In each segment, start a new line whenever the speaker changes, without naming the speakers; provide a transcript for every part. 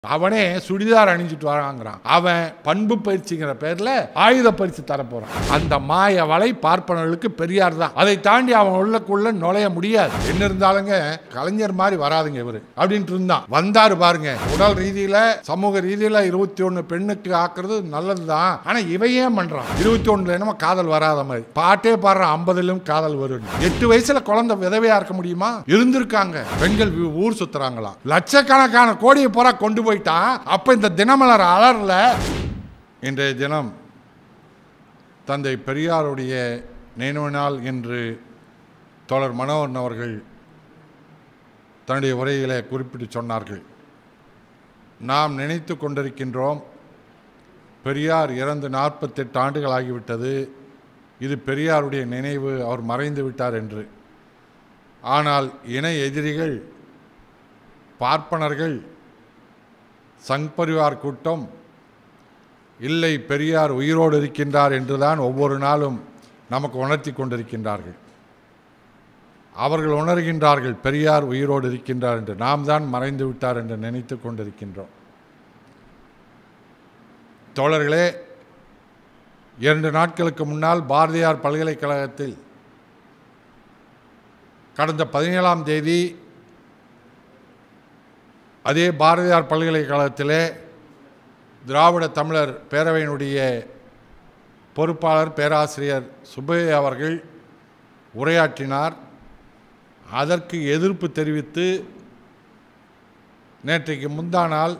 அவனே சுடிதார் அணிஞ்சிட்டு வராங்கிறான் அவன் பண்பு பயிற்சிங்கிற பேர்ல ஆயுத பயிற்சி தரப்போறான் அந்த மாய வலை பார்ப்பனர்களுக்கு பெரியார் தான் அதை தாண்டி அவன் உள்ளக்குள்ள நுழைய முடியாது என்ன இருந்தாலுங்க கலைஞர் மாதிரி வராதுங்க இவரு அப்படின்ட்டு இருந்தான் வந்தாரு பாருங்க உடல் ரீதியில சமூக ரீதியில இருபத்தி ஒண்ணு பெண்ணுக்கு ஆக்குறது நல்லதுதான் ஆனா இவன் ஏன் பண்றான் இருபத்தி ஒண்ணுல என்னமோ காதல் வராத மாதிரி பாட்டே பாடுறான் ஐம்பதுலயும் காதல் வரும் எட்டு வயசுல குழந்தை விதவையா இருக்க முடியுமா இருந்திருக்காங்க பெண்கள் வி- ஊர் சுத்துறாங்களாம் லட்சக்கணக்கான கோடியை பூரா கொண்டு போயிட்டான் அப்ப இந்த தினமலர் அலர்ல இன்றைய தினம் தந்தை பெரியாருடைய நினைவு நாள் என்று தோழர் மனோகரன் அவர்கள் தன்னுடைய உரையிலே குறிப்பிட்டு சொன்னார்கள் நாம் நினைத்து கொண்டிருக்கின்றோம் பெரியார் இறந்து நாற்பத்தெட்டு ஆண்டுகள் ஆகிவிட்டது இது பெரியாருடைய நினைவு அவர் மறைந்து விட்டார் என்று ஆனால் இணை எதிரிகள் பார்ப்பனர்கள் சங் பரிவார் கூட்டம் இல்லை பெரியார் உயிரோடு இருக்கின்றார் என்றுதான் ஒவ்வொரு நாளும் நமக்கு உணர்த்தி கொண்டிருக்கின்றார்கள் அவர்கள் உணர்கின்றார்கள் பெரியார் உயிரோடு இருக்கின்றார் என்று நாம் தான் மறைந்து விட்டார் என்று நினைத்து கொண்டிருக்கின்றோம் தோழர்களே இரண்டு நாட்களுக்கு முன்னால் பாரதியார் பல்கலைக்கழகத்தில் கடந்த பதினேழாம் தேதி அதே பாரதியார் பல்கலைக்கழகத்திலே திராவிட தமிழர் பேரவையினுடைய பொறுப்பாளர் பேராசிரியர் சுப்பையா அவர்கள் உரையாற்றினார் அதற்கு எதிர்ப்பு தெரிவித்து நேற்றைக்கு முந்தா நாள்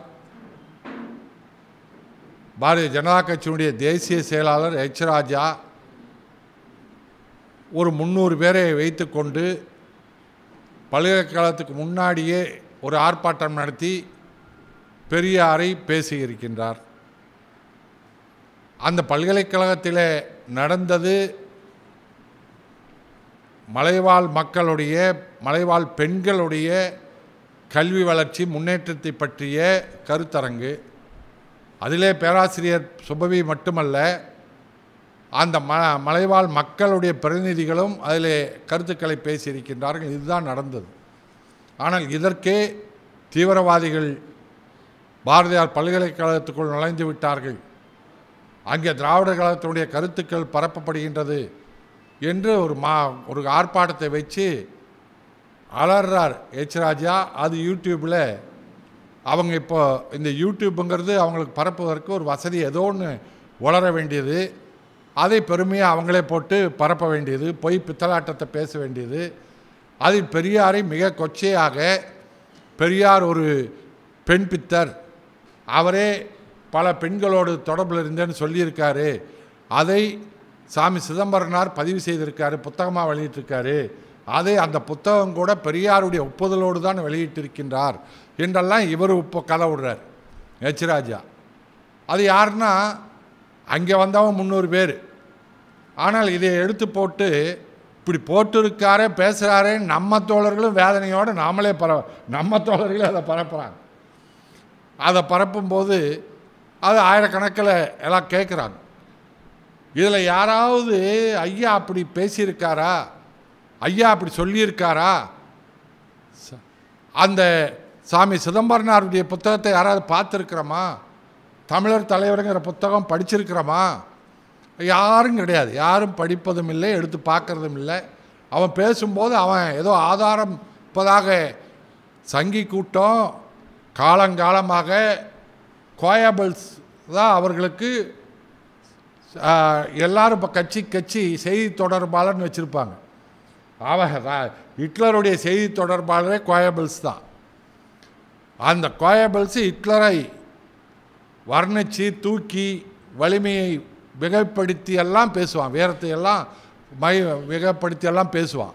பாரதிய ஜனதா கட்சியினுடைய தேசிய செயலாளர் எச் ராஜா ஒரு முந்நூறு பேரை வைத்துக்கொண்டு பல்கலைக்கழகத்துக்கு முன்னாடியே ஒரு ஆர்ப்பாட்டம் நடத்தி பெரியாரை பேசியிருக்கின்றார் அந்த பல்கலைக்கழகத்தில் நடந்தது மலைவாழ் மக்களுடைய மலைவாழ் பெண்களுடைய கல்வி வளர்ச்சி முன்னேற்றத்தை பற்றிய கருத்தரங்கு அதிலே பேராசிரியர் சுபவி மட்டுமல்ல அந்த ம மலைவாழ் மக்களுடைய பிரதிநிதிகளும் அதிலே கருத்துக்களை பேசியிருக்கின்றார்கள் இதுதான் நடந்தது ஆனால் இதற்கே தீவிரவாதிகள் பாரதியார் பல்கலைக்கழகத்துக்குள் நுழைந்து விட்டார்கள் அங்கே திராவிடர் கழகத்தினுடைய கருத்துக்கள் பரப்பப்படுகின்றது என்று ஒரு மா ஒரு ஆர்ப்பாட்டத்தை வச்சு அலறார் எச் ராஜா அது யூடியூப்பில் அவங்க இப்போ இந்த யூடியூப்புங்கிறது அவங்களுக்கு பரப்புவதற்கு ஒரு வசதி ஏதோ ஒன்று வளர வேண்டியது அதை பெருமையாக அவங்களே போட்டு பரப்ப வேண்டியது பொய் பித்தலாட்டத்தை பேச வேண்டியது அதில் பெரியாரை மிக கொச்சையாக பெரியார் ஒரு பெண் பித்தர் அவரே பல பெண்களோடு தொடர்பில் இருந்தேன்னு சொல்லியிருக்காரு அதை சாமி சிதம்பரனார் பதிவு செய்திருக்காரு புத்தகமாக வெளியிட்டிருக்காரு அதை அந்த புத்தகம் கூட பெரியாருடைய ஒப்புதலோடு தான் வெளியிட்டிருக்கின்றார் என்றெல்லாம் இவர் இப்போ கதை விடுறார் எச் ராஜா அது யாருன்னா அங்கே வந்தவன் முந்நூறு பேர் ஆனால் இதை எடுத்து போட்டு இப்படி போட்டிருக்காரே பேசுகிறாரே நம்ம தோழர்களும் வேதனையோடு நாமளே பர நம்ம தோழர்களே அதை பரப்புகிறாங்க அதை பரப்பும்போது அது ஆயிரக்கணக்கில் எல்லாம் கேட்குறாங்க இதில் யாராவது ஐயா அப்படி பேசியிருக்காரா ஐயா அப்படி சொல்லியிருக்காரா ச- அந்த சாமி சிதம்பரனாருடைய புத்தகத்தை யாராவது பார்த்துருக்குறோமா தமிழர் தலைவருங்கிற புத்தகம் படிச்சிருக்கிறோமா யாரும் கிடையாது யாரும் படிப்பதும் இல்லை எடுத்து பார்க்கறதும் இல்லை அவன் பேசும்போது அவன் ஏதோ ஆதாரம் இப்போதாக சங்கி கூட்டம் காலங்காலமாக கோயாபிள்ஸ் தான் அவர்களுக்கு ஆஹ், எல்லாரும் இப்போ கட்சி கட்சி செய்தி தொடர்பாளர்னு வச்சுருப்பாங்க அவன் ர- ஹிட்லருடைய செய்தி தொடர்பாளரே கோயபிள்ஸ் தான் அந்த கோயபிள்ஸ் ஹிட்லரை வர்ணித்து தூக்கி வலிமையை மிகப்படுத்தி எல்லாம் பேசுவான் வீரத்தை எல்லாம் மை மிகப்படுத்தி எல்லாம் பேசுவான்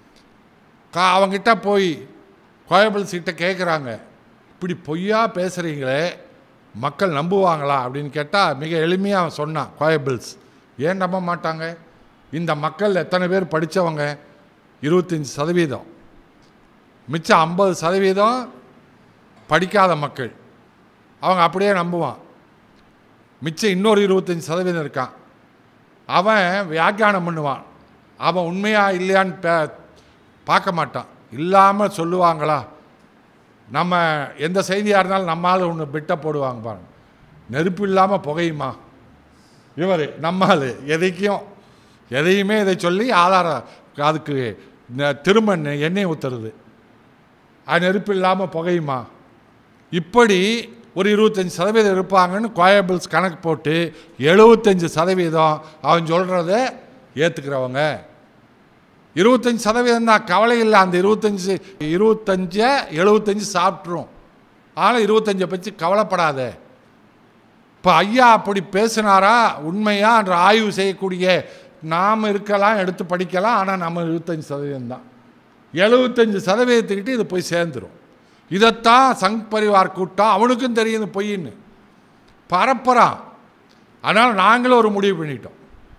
கா அவங்கிட்ட போய் கோயபிள்ஸ் கிட்ட கேட்குறாங்க இப்படி பொய்யா பேசுகிறீங்களே மக்கள் நம்புவாங்களா அப்படின்னு கேட்டால் மிக எளிமையாக அவன் சொன்னான் கோயபிள்ஸ் ஏன் நம்ப மாட்டாங்க இந்த மக்கள் எத்தனை பேர் படித்தவங்க இருபத்தஞ்சி சதவீதம் மிச்சம் ஐம்பது சதவீதம் படிக்காத மக்கள் அவங்க அப்படியே நம்புவான் மிச்சம் இன்னொரு இருபத்தஞ்சி சதவீதம் இருக்கான் அவன் வியாக்கியானம் பண்ணுவான் அவன் உண்மையா இல்லையான்னு பே பார்க்க மாட்டான் இல்லாமல் சொல்லுவாங்களா நம்ம எந்த செய்தியாக இருந்தாலும் நம்மால் ஒன்று பிட்ட போடுவாங்க பாருங்க நெருப்பு இல்லாமல் புகையுமா இவர் நம்மால் எதைக்கும் எதையுமே இதை சொல்லி ஆதாரம் அதுக்கு ந- திரும்ப நெ- எண்ணெய் ஊற்றுறது அது நெருப்பு இல்லாமல் புகையுமா இப்படி ஒரு இருபத்தஞ்சி சதவீதம் இருப்பாங்கன்னு கோயபிள்ஸ் கணக்கு போட்டு எழுபத்தஞ்சு சதவீதம் அவன் சொல்கிறத ஏற்றுக்கிறவங்க இருபத்தஞ்சி சதவீதம் தான் கவலை இல்லை அந்த இருபத்தஞ்சி இருபத்தஞ்சை எழுபத்தஞ்சு சாப்பிட்ரும் ஆனால் இருபத்தஞ்சை பற்றி கவலைப்படாத இப்போ ஐயா அப்படி பேசினாரா உண்மையா என்ற ஆய்வு செய்யக்கூடிய நாம் இருக்கலாம் எடுத்து படிக்கலாம் ஆனால் நம்ம இருபத்தஞ்சி சதவீதம் தான் எழுபத்தஞ்சு சதவீதத்துக்கிட்ட இது போய் சேர்ந்துடும் இதைத்தான் சங் பரிவார் கூட்டம் அவனுக்கும் தெரியும் இது பொய்ன்னு பரப்புறான் அதனால் நாங்களும் ஒரு முடிவு பண்ணிட்டோம்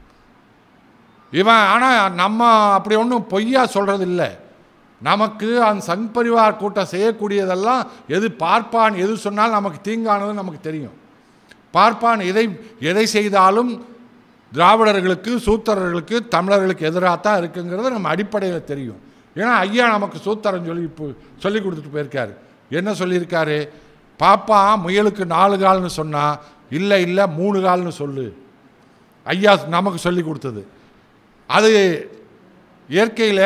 இவன் ஆனால் நம்ம அப்படி ஒன்றும் பொய்யா சொல்கிறது இல்லை நமக்கு அந்த சங் பரிவார் கூட்டம் செய்யக்கூடியதெல்லாம் எது பார்ப்பான் எது சொன்னாலும் நமக்கு தீங்கானது நமக்கு தெரியும் பார்ப்பான் எதை எதை செய்தாலும் திராவிடர்களுக்கு சூத்திரர்களுக்கு தமிழர்களுக்கு எதிராக தான் இருக்குங்கிறது நம்ம அடிப்படையில் தெரியும் ஏன்னா ஐயா நமக்கு சூத்திரம் சொல்லி இப்போ சொல்லி கொடுத்துட்டு போயிருக்காரு என்ன சொல்லியிருக்காரு பாப்பா முயலுக்கு நாலு கால்னு சொன்னா இல்லை இல்லை மூணு கால்னு சொல்லு ஐயா நமக்கு சொல்லி கொடுத்தது அது இயற்கையில்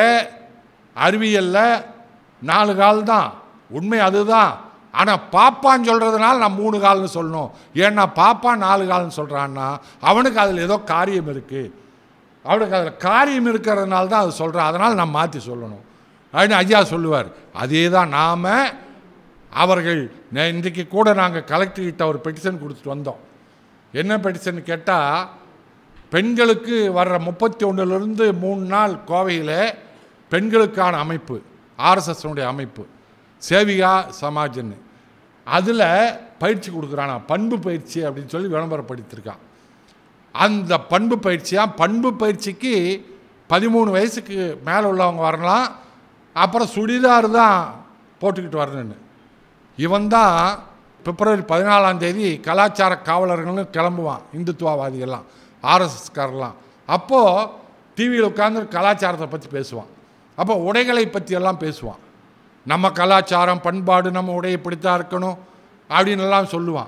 அறிவியலில் நாலு கால் தான் உண்மை அதுதான் ஆனால் பாப்பான்னு சொல்கிறதுனால நான் மூணு கால்னு சொல்லணும் ஏன்னா பாப்பா நாலு கால்னு சொல்கிறான்னா அவனுக்கு அதில் ஏதோ காரியம் இருக்குது அவனுக்கு அதில் காரியம் இருக்கிறதுனால தான் அது சொல்கிறான் அதனால் நான் மாற்றி சொல்லணும் அப்படின்னு ஐயா சொல்லுவார் அதே தான் நாம் அவர்கள் நே- இன்றைக்கு கூட நாங்கள் கலெக்டர்கிட்ட ஒரு பெட்டிஷன் கொடுத்துட்டு வந்தோம் என்ன பெட்டிஷன் கேட்டால் பெண்களுக்கு வர்ற முப்பத்தி ஒன்றுலேருந்து மூணு நாள் கோவையில் பெண்களுக்கான அமைப்பு ஆர்எஸ்எஸ்னுடைய அமைப்பு சேவிகா சமாஜ்னு அதில் பயிற்சி கொடுக்குறானா பண்பு பயிற்சி அப்படின்னு சொல்லி விளம்பரப்படுத்தியிருக்கான் அந்த பண்பு பயிற்சியாக பண்பு பயிற்சிக்கு பதிமூணு வயசுக்கு மேலே உள்ளவங்க வரலாம் அப்புறம் சுடிதார் தான் போட்டுக்கிட்டு வரணுன்னு இவன் தான் பிப்ரவரி பதினாலாம் தேதி கலாச்சார காவலர்கள்னு கிளம்புவான் இந்துத்துவவாதிகள்லாம் ஆர்எஸ்எஸ்காரெல்லாம் அப்போது டிவியில் உட்காந்து கலாச்சாரத்தை பற்றி பேசுவான் அப்போ உடைகளை பற்றியெல்லாம் பேசுவான் நம்ம கலாச்சாரம் பண்பாடு நம்ம உடை இப்படித்தான் இருக்கணும் அப்படின்னு எல்லாம் சொல்லுவான்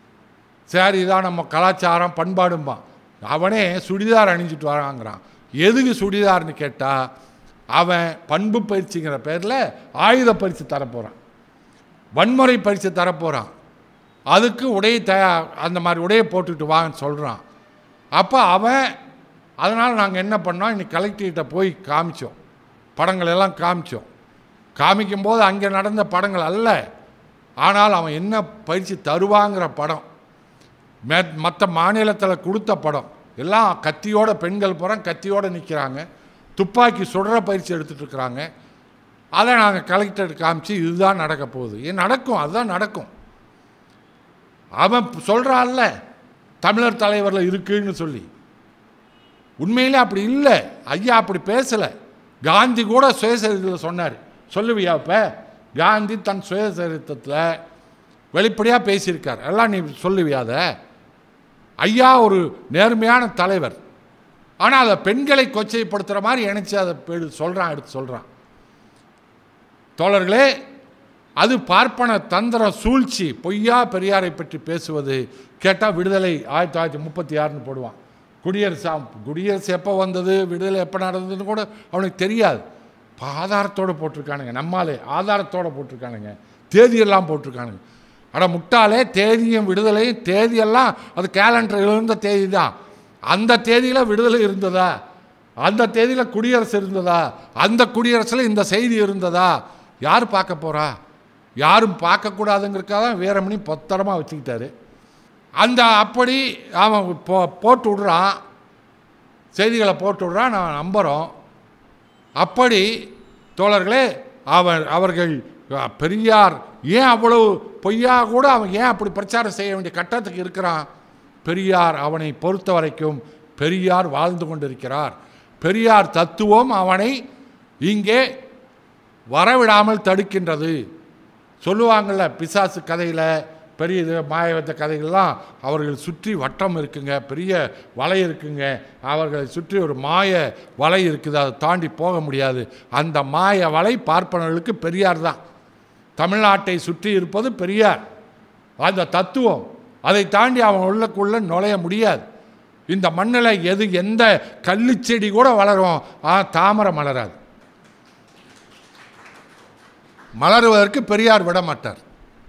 சரி இதான் நம்ம கலாச்சாரம் பண்பாடும்பான் அவனே சுடிதார் அணிஞ்சிட்டு வராங்கிறான் எதுக்கு சுடிதார்னு கேட்டால் அவன் பண்பு பயிற்சிங்கிற பேரில் ஆயுத பயிற்சி தரப்போகிறான் வன்முறை பயிற்சி தரப்போகிறான் அதுக்கு உடையை தயா அந்த மாதிரி உடையை போட்டுக்கிட்டு வான்னு சொல்கிறான் அப்போ அவன் அதனால் நாங்கள் என்ன பண்ணோம் இன்னைக்கு கலெக்டர்கிட்ட போய் காமிச்சோம் படங்கள் எல்லாம் காமிச்சோம் காமிக்கும்போது அங்கே நடந்த படங்கள் அல்ல ஆனால் அவன் என்ன பயிற்சி தருவாங்கிற படம் மே மற்ற மாநிலத்தில் கொடுத்த படம் எல்லாம் கத்தியோட பெண்கள் புறம் கத்தியோட நிற்கிறாங்க துப்பாக்கி சுடுற பயிற்சி எடுத்துட்டு இருக்கிறாங்க அதை நாங்கள் கலெக்டர் காமிச்சு இதுதான் நடக்க போகுது ஏன் நடக்கும் அதுதான் நடக்கும் அவன் சொல்கிறான்ல தமிழர் தலைவரில் இருக்குன்னு சொல்லி உண்மையிலே அப்படி இல்லை ஐயா அப்படி பேசலை காந்தி கூட சுயசரித்தத்தில் சொன்னார் சொல்லுவியா இப்போ காந்தி தன் சுயசரித்தத்தில் வெளிப்படையாக பேசியிருக்கார் எல்லாம் நீ சொல்லுவியா அதை ஐயா ஒரு நேர்மையான தலைவர் ஆனால் அதை பெண்களை கொச்சைப்படுத்துகிற மாதிரி இணைச்சி அதை சொல்கிறான் எடுத்து சொல்கிறான் தோழர்களே அது பார்ப்பன தந்திர சூழ்ச்சி பொய்யா பெரியாரை பற்றி பேசுவது கேட்டால் விடுதலை ஆயிரத்தி தொள்ளாயிரத்தி முப்பத்தி ஆறுன்னு போடுவான் குடியரசு ஆம், குடியரசு எப்போ வந்தது விடுதலை எப்போ நடந்ததுன்னு கூட அவனுக்கு தெரியாது இப்போ ஆதாரத்தோடு போட்டிருக்கானுங்க நம்மாலே ஆதாரத்தோடு போட்டிருக்கானுங்க தேதியெல்லாம் போட்டிருக்கானுங்க அட முட்டாளே தேதியும் விடுதலையும் தேதியெல்லாம் அது கேலண்டரில் இருந்த தேதி தான் அந்த தேதியில் விடுதலை இருந்ததா அந்த தேதியில் குடியரசு இருந்ததா அந்த குடியரசில் இந்த செய்தி இருந்ததா யார் பார்க்க போகிறா யாரும் பார்க்கக்கூடாதுங்கிறக்காக தான் வீரமணி பத்திரமா வச்சுக்கிட்டாரு அந்த அப்படி அவன் போ போட்டு விடுறான் செய்திகளை போட்டு விடுறான் நான் நம்புகிறோம் அப்படி தோழர்களே அவர் அவர்கள் அஹ், பெரியார் ஏன் அவ்வளவு பொய்யா கூட அவன் ஏன் அப்படி பிரச்சாரம் செய்ய வேண்டிய கட்டத்துக்கு இருக்கிறான் பெரியார் அவனை பொறுத்த வரைக்கும் பெரியார் வாழ்ந்து கொண்டிருக்கிறார் பெரியார் தத்துவம் அவனை இங்கே வரவிடாமல் தடுக்கின்றது சொல்லுவாங்கள்ல பிசாசு கதையில் பெரிய இது மாயவத்த கதைகள்லாம் அவர்கள் சுற்றி வட்டம் இருக்குங்க பெரிய வலை இருக்குங்க அவர்களை சுற்றி ஒரு மாய வலை இருக்குது அதை தாண்டி போக முடியாது அந்த மாய வலை பார்ப்பனர்களுக்கு பெரியார் தான் தமிழ்நாட்டை சுற்றி இருப்பது பெரியார் அந்த தத்துவம் அதை தாண்டி அவன் உள்ளக்குள்ள நுழைய முடியாது இந்த மண்ணில் எது எந்த கள்ளுச்செடி கூட வளரும் ஆ தாமரை மலராது மலருவதற்கு பெரியார் விட மாட்டார்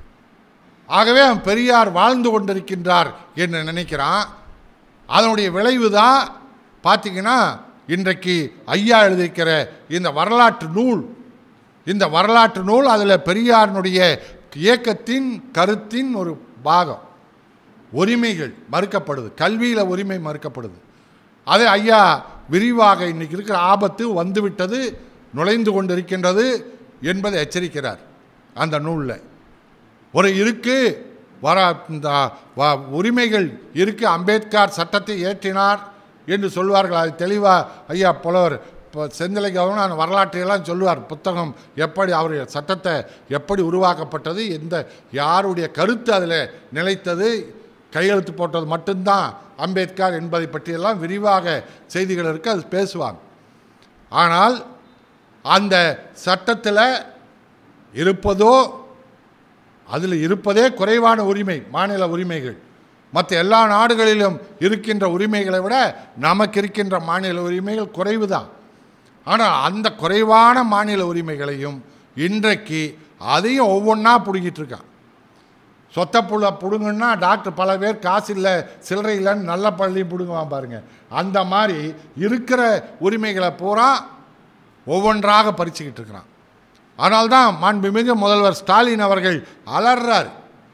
ஆகவே அவன் பெரியார் வாழ்ந்து கொண்டிருக்கின்றார் என்று நினைக்கிறான் அதனுடைய விளைவு தான் பார்த்தீங்கன்னா இன்றைக்கு ஐயா எழுதியிருக்கிற இந்த வரலாற்று நூல் இந்த வரலாற்று நூல் அதில் பெரியாரினுடைய இயக்கத்தின் கருத்தின் ஒரு பாகம் உரிமைகள் மறுக்கப்படுது கல்வியில் உரிமை மறுக்கப்படுது அதை ஐயா விரிவாக இன்னைக்கு இருக்கிற ஆபத்து வந்துவிட்டது நுழைந்து கொண்டிருக்கின்றது என்பதை எச்சரிக்கிறார் அந்த நூலில் ஒரு இருக்கு வர இந்த வ- உரிமைகள் இருக்கு அம்பேத்கர் சட்டத்தை ஏற்றினார் என்று சொல்வார்கள் அது தெளிவாக ஐயா புலவர் இப்போ செந்திலை கவர்னர் அந்த வரலாற்றையெல்லாம் சொல்லுவார் புத்தகம் எப்படி அவர் சட்டத்தை எப்படி உருவாக்கப்பட்டது எந்த யாருடைய கருத்து அதில் நிலைத்தது கையெழுத்து போட்டது மட்டும்தான் அம்பேத்கர் என்பதை பற்றியெல்லாம் விரிவாக செய்திகள் இருக்கு அது பேசுவாங்க ஆனால் அந்த சட்டத்தில் இருப்பதோ அதில் இருப்பதே குறைவான உரிமை மாநில உரிமைகள் மற்ற எல்லா நாடுகளிலும் இருக்கின்ற உரிமைகளை விட நமக்கு இருக்கின்ற மாநில உரிமைகள் குறைவு தான் ஆனால் அந்த குறைவான மாநில உரிமைகளையும் இன்றைக்கு அதையும் ஒவ்வொன்றா பிடுங்கிட்டு இருக்கான் சொத்தை புள்ள பிடுங்கன்னா டாக்டர் பல பேர் காசு இல்லை சில்லறை இல்லைன்னு நல்ல பள்ளியும் பிடுங்குவான் பாருங்க அந்த மாதிரி இருக்கிற உரிமைகளை பூரா ஒவ்வொன்றாக பறிச்சுக்கிட்டு இருக்கிறான் அதனால்தான் மாண்புமிகு முதல்வர் ஸ்டாலின் அவர்கள் அலறார்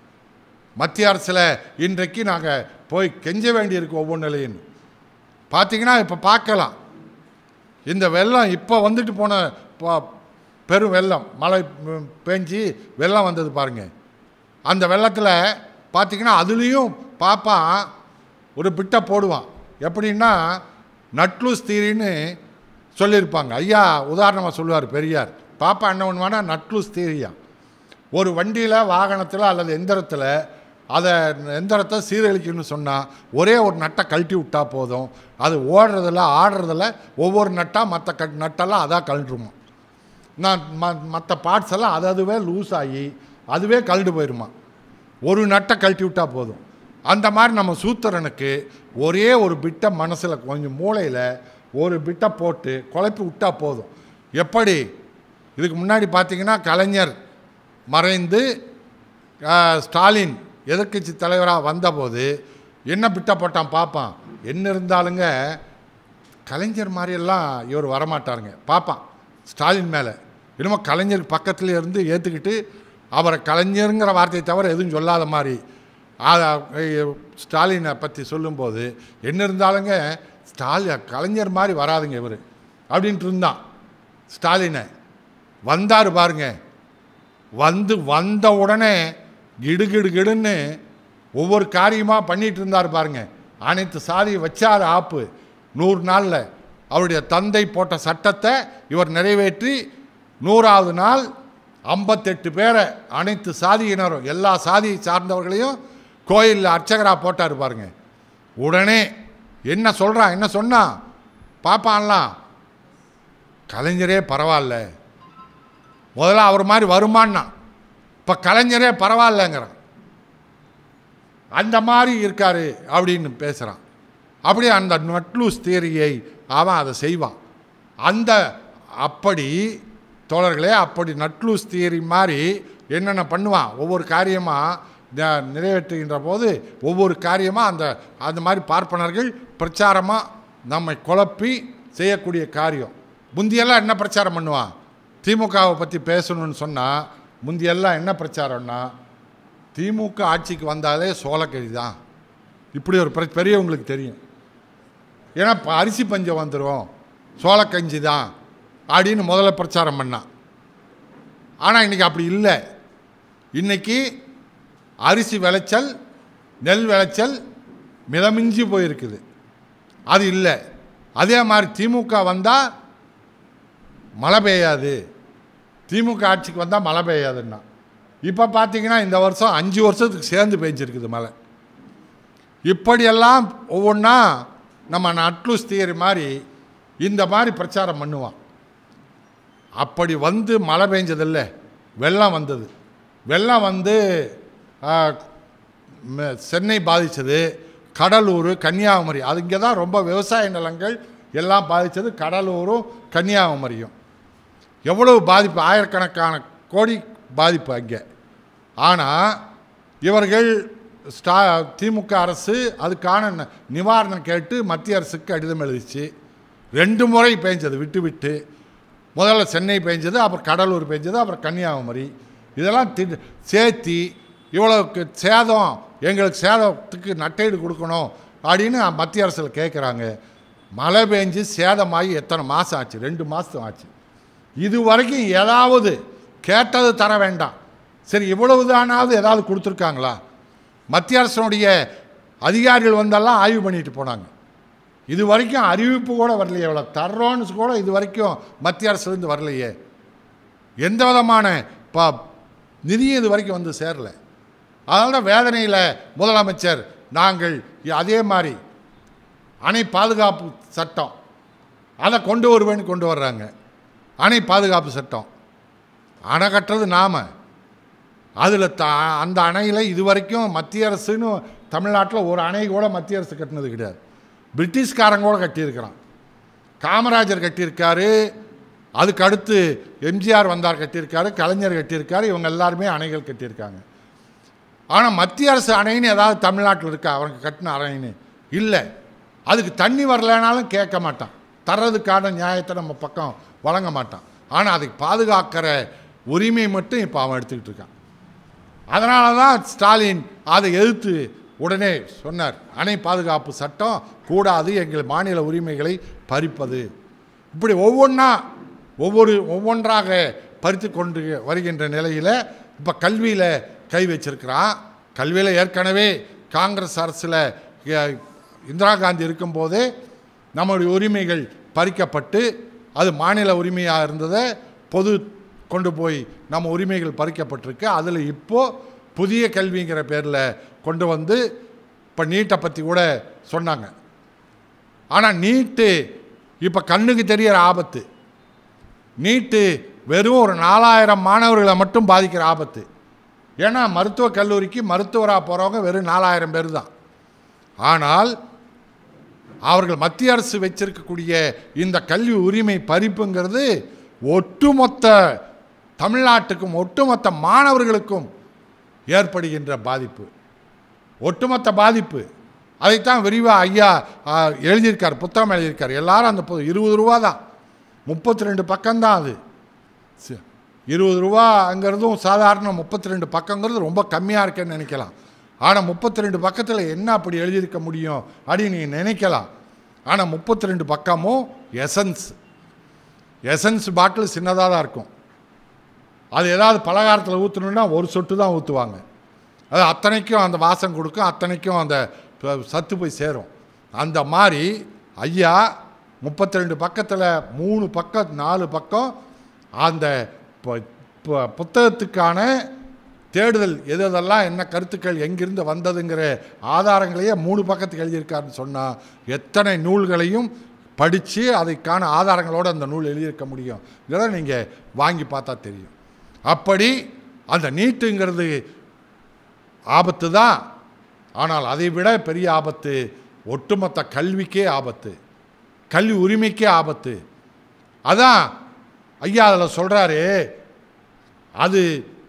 மத்திய அரசில் இன்றைக்கு நாங்கள் போய் கெஞ்ச வேண்டியிருக்கு ஒவ்வொன்றிலையும் பார்த்தீங்கன்னா இப்போ பார்க்கலாம் இந்த வெள்ளம் இப்போ வந்துட்டு போன ப- பெரும் வெள்ளம் மழை ம், பேஞ்சு வெள்ளம் வந்தது பாருங்க அந்த வெள்ளத்தில் பார்த்தீங்கன்னா அதுலேயும் பாப்பான் ஒரு பிட்டை போடுவான் எப்படின்னா நட்லூஸ் தீரின்னு சொல்லியிருப்பாங்க ஐயா உதாரணமாக சொல்லுவார் பெரியார் பாப்பா என்ன பண்ணுவானா நட்லூஸ் தீரியா ஒரு வண்டியில் வாகனத்தில் அல்லது எந்திரத்தில் அதை எந்திரத்தை சீரழிக்கணும்னு சொன்னால் ஒரே ஒரு நட்டை கழட்டி விட்டா போதும் அது ஓடுறதில்ல ஆடுறதில்ல ஒவ்வொரு நட்டாக மற்ற க நட்டெல்லாம் அதான் கழட்டுருமா நான் ம மற்ற பார்ட்ஸ் எல்லாம் அது அதுவே லூஸ் ஆகி அதுவே கழண்டு போயிடுமா ஒரு நட்டை கழட்டி விட்டா போதும் அந்த மாதிரி நம்ம சூத்திரனுக்கு ஒரே ஒரு பிட்டை மனசில் கொஞ்சம் மூளையில் ஒரு பிட்டை போட்டு குழப்பி விட்டா போதும் எப்படி இதுக்கு முன்னாடி பார்த்தீங்கன்னா கலைஞர் மறைந்து ஆஹ், ஸ்டாலின் எதிர்க்கட்சி தலைவராக வந்தபோது என்ன பிட்டை போட்டான் பார்ப்பான் என்ன இருந்தாலுங்க கலைஞர் மாதிரியெல்லாம் இவர் வரமாட்டாருங்க பார்ப்பான் ஸ்டாலின் மேலே என்னமோ கலைஞர் பக்கத்துல இருந்து ஏற்றுக்கிட்டு அவரை கலைஞருங்கிற வார்த்தையை தவிர எதுவும் சொல்லாத மாதிரி அத- ஸ்டாலினை பற்றி சொல்லும்போது என்ன இருந்தாலுங்க ஸ்டாலின் கலைஞர் மாதிரி வராதுங்க இவர் அப்படின்ட்டு இருந்தான் ஸ்டாலினை வந்தார் பாருங்க வந்து வந்த உடனே கிடுகிடு கிடுன்னு ஒவ்வொரு காரியமாக பண்ணிட்டு இருந்தார் பாருங்க அனைத்து சாதியை வச்சார் ஆப்பு நூறு நாளில் அவருடைய தந்தை போட்ட சட்டத்தை இவர் நிறைவேற்றி நூறாவது நாள் ஐம்பத்தெட்டு பேரை அனைத்து சாதியினரும் எல்லா சாதியை சார்ந்தவர்களையும் கோயிலில் அர்ச்சகராக போட்டார் பாருங்க உடனே என்ன சொல்கிறான் என்ன சொன்னா பாப்பான்லாம் கலைஞரே பரவாயில்ல முதல்ல அவர் மாதிரி வருமானா இப்போ கலைஞரே பரவாயில்லங்கிறான் அந்த மாதிரி இருக்காரு அப்படின்னு பேசுகிறான் அப்படியே அந்த நட்லூஸ் தியரியை அவன் அதை செய்வான் அந்த அப்படி தோழர்களே அப்படி நட்லூஸ் தியரி மாதிரி என்னென்ன பண்ணுவான் ஒவ்வொரு காரியமாக நிறைவேற்றுகின்ற போது ஒவ்வொரு காரியமாக அந்த அந்த மாதிரி பார்ப்பனர்கள் பிரச்சாரமாக நம்மை குழப்பி செய்யக்கூடிய காரியம் முந்தியெல்லாம் என்ன பிரச்சாரம் பண்ணுவான் திமுகவை பற்றி பேசணும்னு சொன்னால் முந்தியெல்லாம் என்ன பிரச்சாரம்னா திமுக ஆட்சிக்கு வந்தாலே சோளக்கழி தான் இப்படி ஒரு பெரிய- பெரியவங்களுக்கு தெரியும் ஏன்னா இப்போ அரிசி பஞ்சம் வந்துடும் சோளக்கஞ்சி தான் அப்படின்னு முதல்ல பிரச்சாரம் பண்ணான் ஆனால் இன்றைக்கி அப்படி இல்லை இன்னைக்கு அரிசி விளைச்சல் நெல் விளைச்சல் மிதமிஞ்சி போயிருக்குது அது இல்லை அதே மாதிரி திமுக வந்தால் மழை பெய்யாது திமுக ஆட்சிக்கு வந்தால் மழை பெய்யாதுன்னா இப்போ பார்த்தீங்கன்னா இந்த வருஷம் அஞ்சு வருஷத்துக்கு சேர்ந்து பெஞ்சிருக்குது மழை இப்படியெல்லாம் ஒவ்வொன்றா நம்ம நட்லூஸ் தியரி மாதிரி இந்த மாதிரி பிரச்சாரம் பண்ணுவான் அப்படி வந்து மழை பெஞ்சதில்ல வெள்ளம் வந்தது வெள்ளம் வந்து ஆ, ம- சென்னை பாதித்தது கடலூர் கன்னியாகுமரி அது இங்கே தான் ரொம்ப விவசாய நிலங்கள் எல்லாம் பாதித்தது கடலூரும் கன்னியாகுமரியும் எவ்வளவு பாதிப்பு ஆயிரக்கணக்கான கோடி பாதிப்பு அங்கே ஆனால் இவர்கள் ஸ்டா திமுக அரசு அதுக்கான ந- நிவாரணம் கேட்டு மத்திய அரசுக்கு கடிதம் எழுதிச்சு ரெண்டு முறை பேஞ்சது விட்டு விட்டு முதல்ல சென்னை பேஞ்சது அப்புறம் கடலூர் பேஞ்சது அப்புறம் கன்னியாகுமரி இதெல்லாம் தி சேர்த்தி இவ்வளவுக்கு சேதம் எங்களுக்கு சேதத்துக்கு நட்டீடு கொடுக்கணும் அப்படின்னு மத்திய அரசில் கேட்குறாங்க மழை பெஞ்சு சேதமாகி எத்தனை மாதம் ஆச்சு ரெண்டு மாதம் ஆச்சு இது வரைக்கும் ஏதாவது கேட்டது தர வேண்டாம் சரி இவ்வளவுதானாவது ஏதாவது கொடுத்துருக்காங்களா மத்திய அரசனுடைய அதிகாரிகள் வந்தெல்லாம் ஆய்வு பண்ணிட்டு போனாங்க இது வரைக்கும் அறிவிப்பு கூட வரலையே இவ்வளோ தர்றோன்னு கூட இது வரைக்கும் மத்திய அரசுலேருந்து வரலையே எந்த விதமான ப நிதியும் இது வரைக்கும் வந்து சேரல அதனால தான் வேதனையில் முதலமைச்சர் நாங்கள் அதே மாதிரி அணை பாதுகாப்பு சட்டம் அதை கொண்டு வருவேன்னு கொண்டு வர்றாங்க அணை பாதுகாப்பு சட்டம் அணை கட்டுறது நாம அதில் த அந்த அணையில் இது வரைக்கும் மத்திய அரசுன்னு தமிழ்நாட்டில் ஒரு அணை கூட மத்திய அரசு கட்டினது கிடையாது பிரிட்டிஷ்காரங்க கூட கட்டியிருக்கிறான் காமராஜர் கட்டியிருக்காரு அதுக்கு அடுத்து எம்ஜிஆர் வந்தார் கட்டியிருக்காரு கலைஞர் கட்டியிருக்காரு இவங்க எல்லாருமே அணைகள் கட்டியிருக்காங்க ஆனால் மத்திய அரசு அணைன்னு ஏதாவது தமிழ்நாட்டில் இருக்கா அவங்க கட்டின அணைன்னு இல்லை அதுக்கு தண்ணி வரலைனாலும் கேட்க மாட்டான் தர்றதுக்கான நியாயத்தை நம்ம பக்கம் வழங்க மாட்டான் ஆனால் அதை பாதுகாக்கிற உரிமை மட்டும் இப்போ அவன் எடுத்துக்கிட்டு இருக்கான் அதனால தான் ஸ்டாலின் அதை எதிர்த்து உடனே சொன்னார் அணை பாதுகாப்பு சட்டம் கூடாது எங்கள் மாநில உரிமைகளை பறிப்பது இப்படி ஒவ்வொன்றா ஒவ்வொரு ஒவ்வொன்றாக பறித்து கொண்டு வருகின்ற நிலையில் இப்போ கல்வியில் கை வச்சிருக்கிறான் கல்வியில் ஏற்கனவே காங்கிரஸ் அரசில் இந்திரா காந்தி இருக்கும்போதே நம்முடைய உரிமைகள் பறிக்கப்பட்டு அது மாநில உரிமையாக இருந்ததை பொது கொண்டு போய் நம்ம உரிமைகள் பறிக்கப்பட்டிருக்கு அதில் இப்போது புதிய கல்விங்கிற பேரில் கொண்டு வந்து இப்போ நீட்டை பற்றி கூட சொன்னாங்க ஆனால் நீட்டு இப்போ கண்ணுக்கு தெரிகிற ஆபத்து நீட்டு வெறும் ஒரு நாலாயிரம் மாணவர்களை மட்டும் பாதிக்கிற ஆபத்து ஏன்னா மருத்துவக் கல்லூரிக்கு மருத்துவராக போகிறவங்க வெறும் நாலாயிரம் பேர் தான் ஆனால் அவர்கள் மத்திய அரசு வச்சிருக்கக்கூடிய இந்த கல்வி உரிமை பறிப்புங்கிறது ஒட்டுமொத்த தமிழ்நாட்டுக்கும் ஒட்டுமொத்த மாணவர்களுக்கும் ஏற்படுகின்ற பாதிப்பு ஒட்டுமொத்த பாதிப்பு அதைத்தான் விரிவாக ஐயா ஆ, எழுதியிருக்கார் புத்தகம் எழுதியிருக்கார் எல்லாரும் அந்த பு- இருபது ரூபா தான் முப்பத்தி ரெண்டு பக்கம்தான் அது சி- இருபது ரூபாங்கிறதும் சாதாரண முப்பத்தி ரெண்டு பக்கங்கிறது ரொம்ப கம்மியாக இருக்கேன்னு நினைக்கலாம் ஆனால் முப்பத்தி ரெண்டு பக்கத்தில் என்ன அப்படி எழுதியிருக்க முடியும் அப்படின்னு நீங்கள் நினைக்கலாம் ஆனால் முப்பத்தி ரெண்டு பக்கமும் எசன்ஸ் எசன்ஸ் பாட்டில் சின்னதாக தான் இருக்கும் அது ஏதாவது பலகாரத்தில் ஊற்றணுன்னா ஒரு சொட்டு தான் ஊற்றுவாங்க அது அத்தனைக்கும் அந்த வாசம் கொடுக்கும் அத்தனைக்கும் அந்த ப- சத்து போய் சேரும் அந்த மாதிரி ஐயா முப்பத்தி ரெண்டு பக்கத்தில் மூணு பக்கம் நாலு பக்கம் அந்த ப- ப- புத்தகத்துக்கான தேடுதல் எது எதெல்லாம் என்ன கருத்துக்கள் எங்கிருந்து வந்ததுங்கிற ஆதாரங்களையே மூணு பக்கத்துக்கு எழுதியிருக்காருன்னு சொன்னால் எத்தனை நூல்களையும் படித்து அதைக்கான ஆதாரங்களோடு அந்த நூல் எழுதியிருக்க முடியும் இதெல்லாம் நீங்கள் வாங்கி பார்த்தா தெரியும் அப்படி அந்த நீட்டுங்கிறது ஆபத்து தான் ஆனால் அதை விட பெரிய ஆபத்து ஒட்டுமொத்த கல்விக்கே ஆபத்து கல்வி உரிமைக்கே ஆபத்து அதான் ஐயா அதில் சொல்கிறாரு அது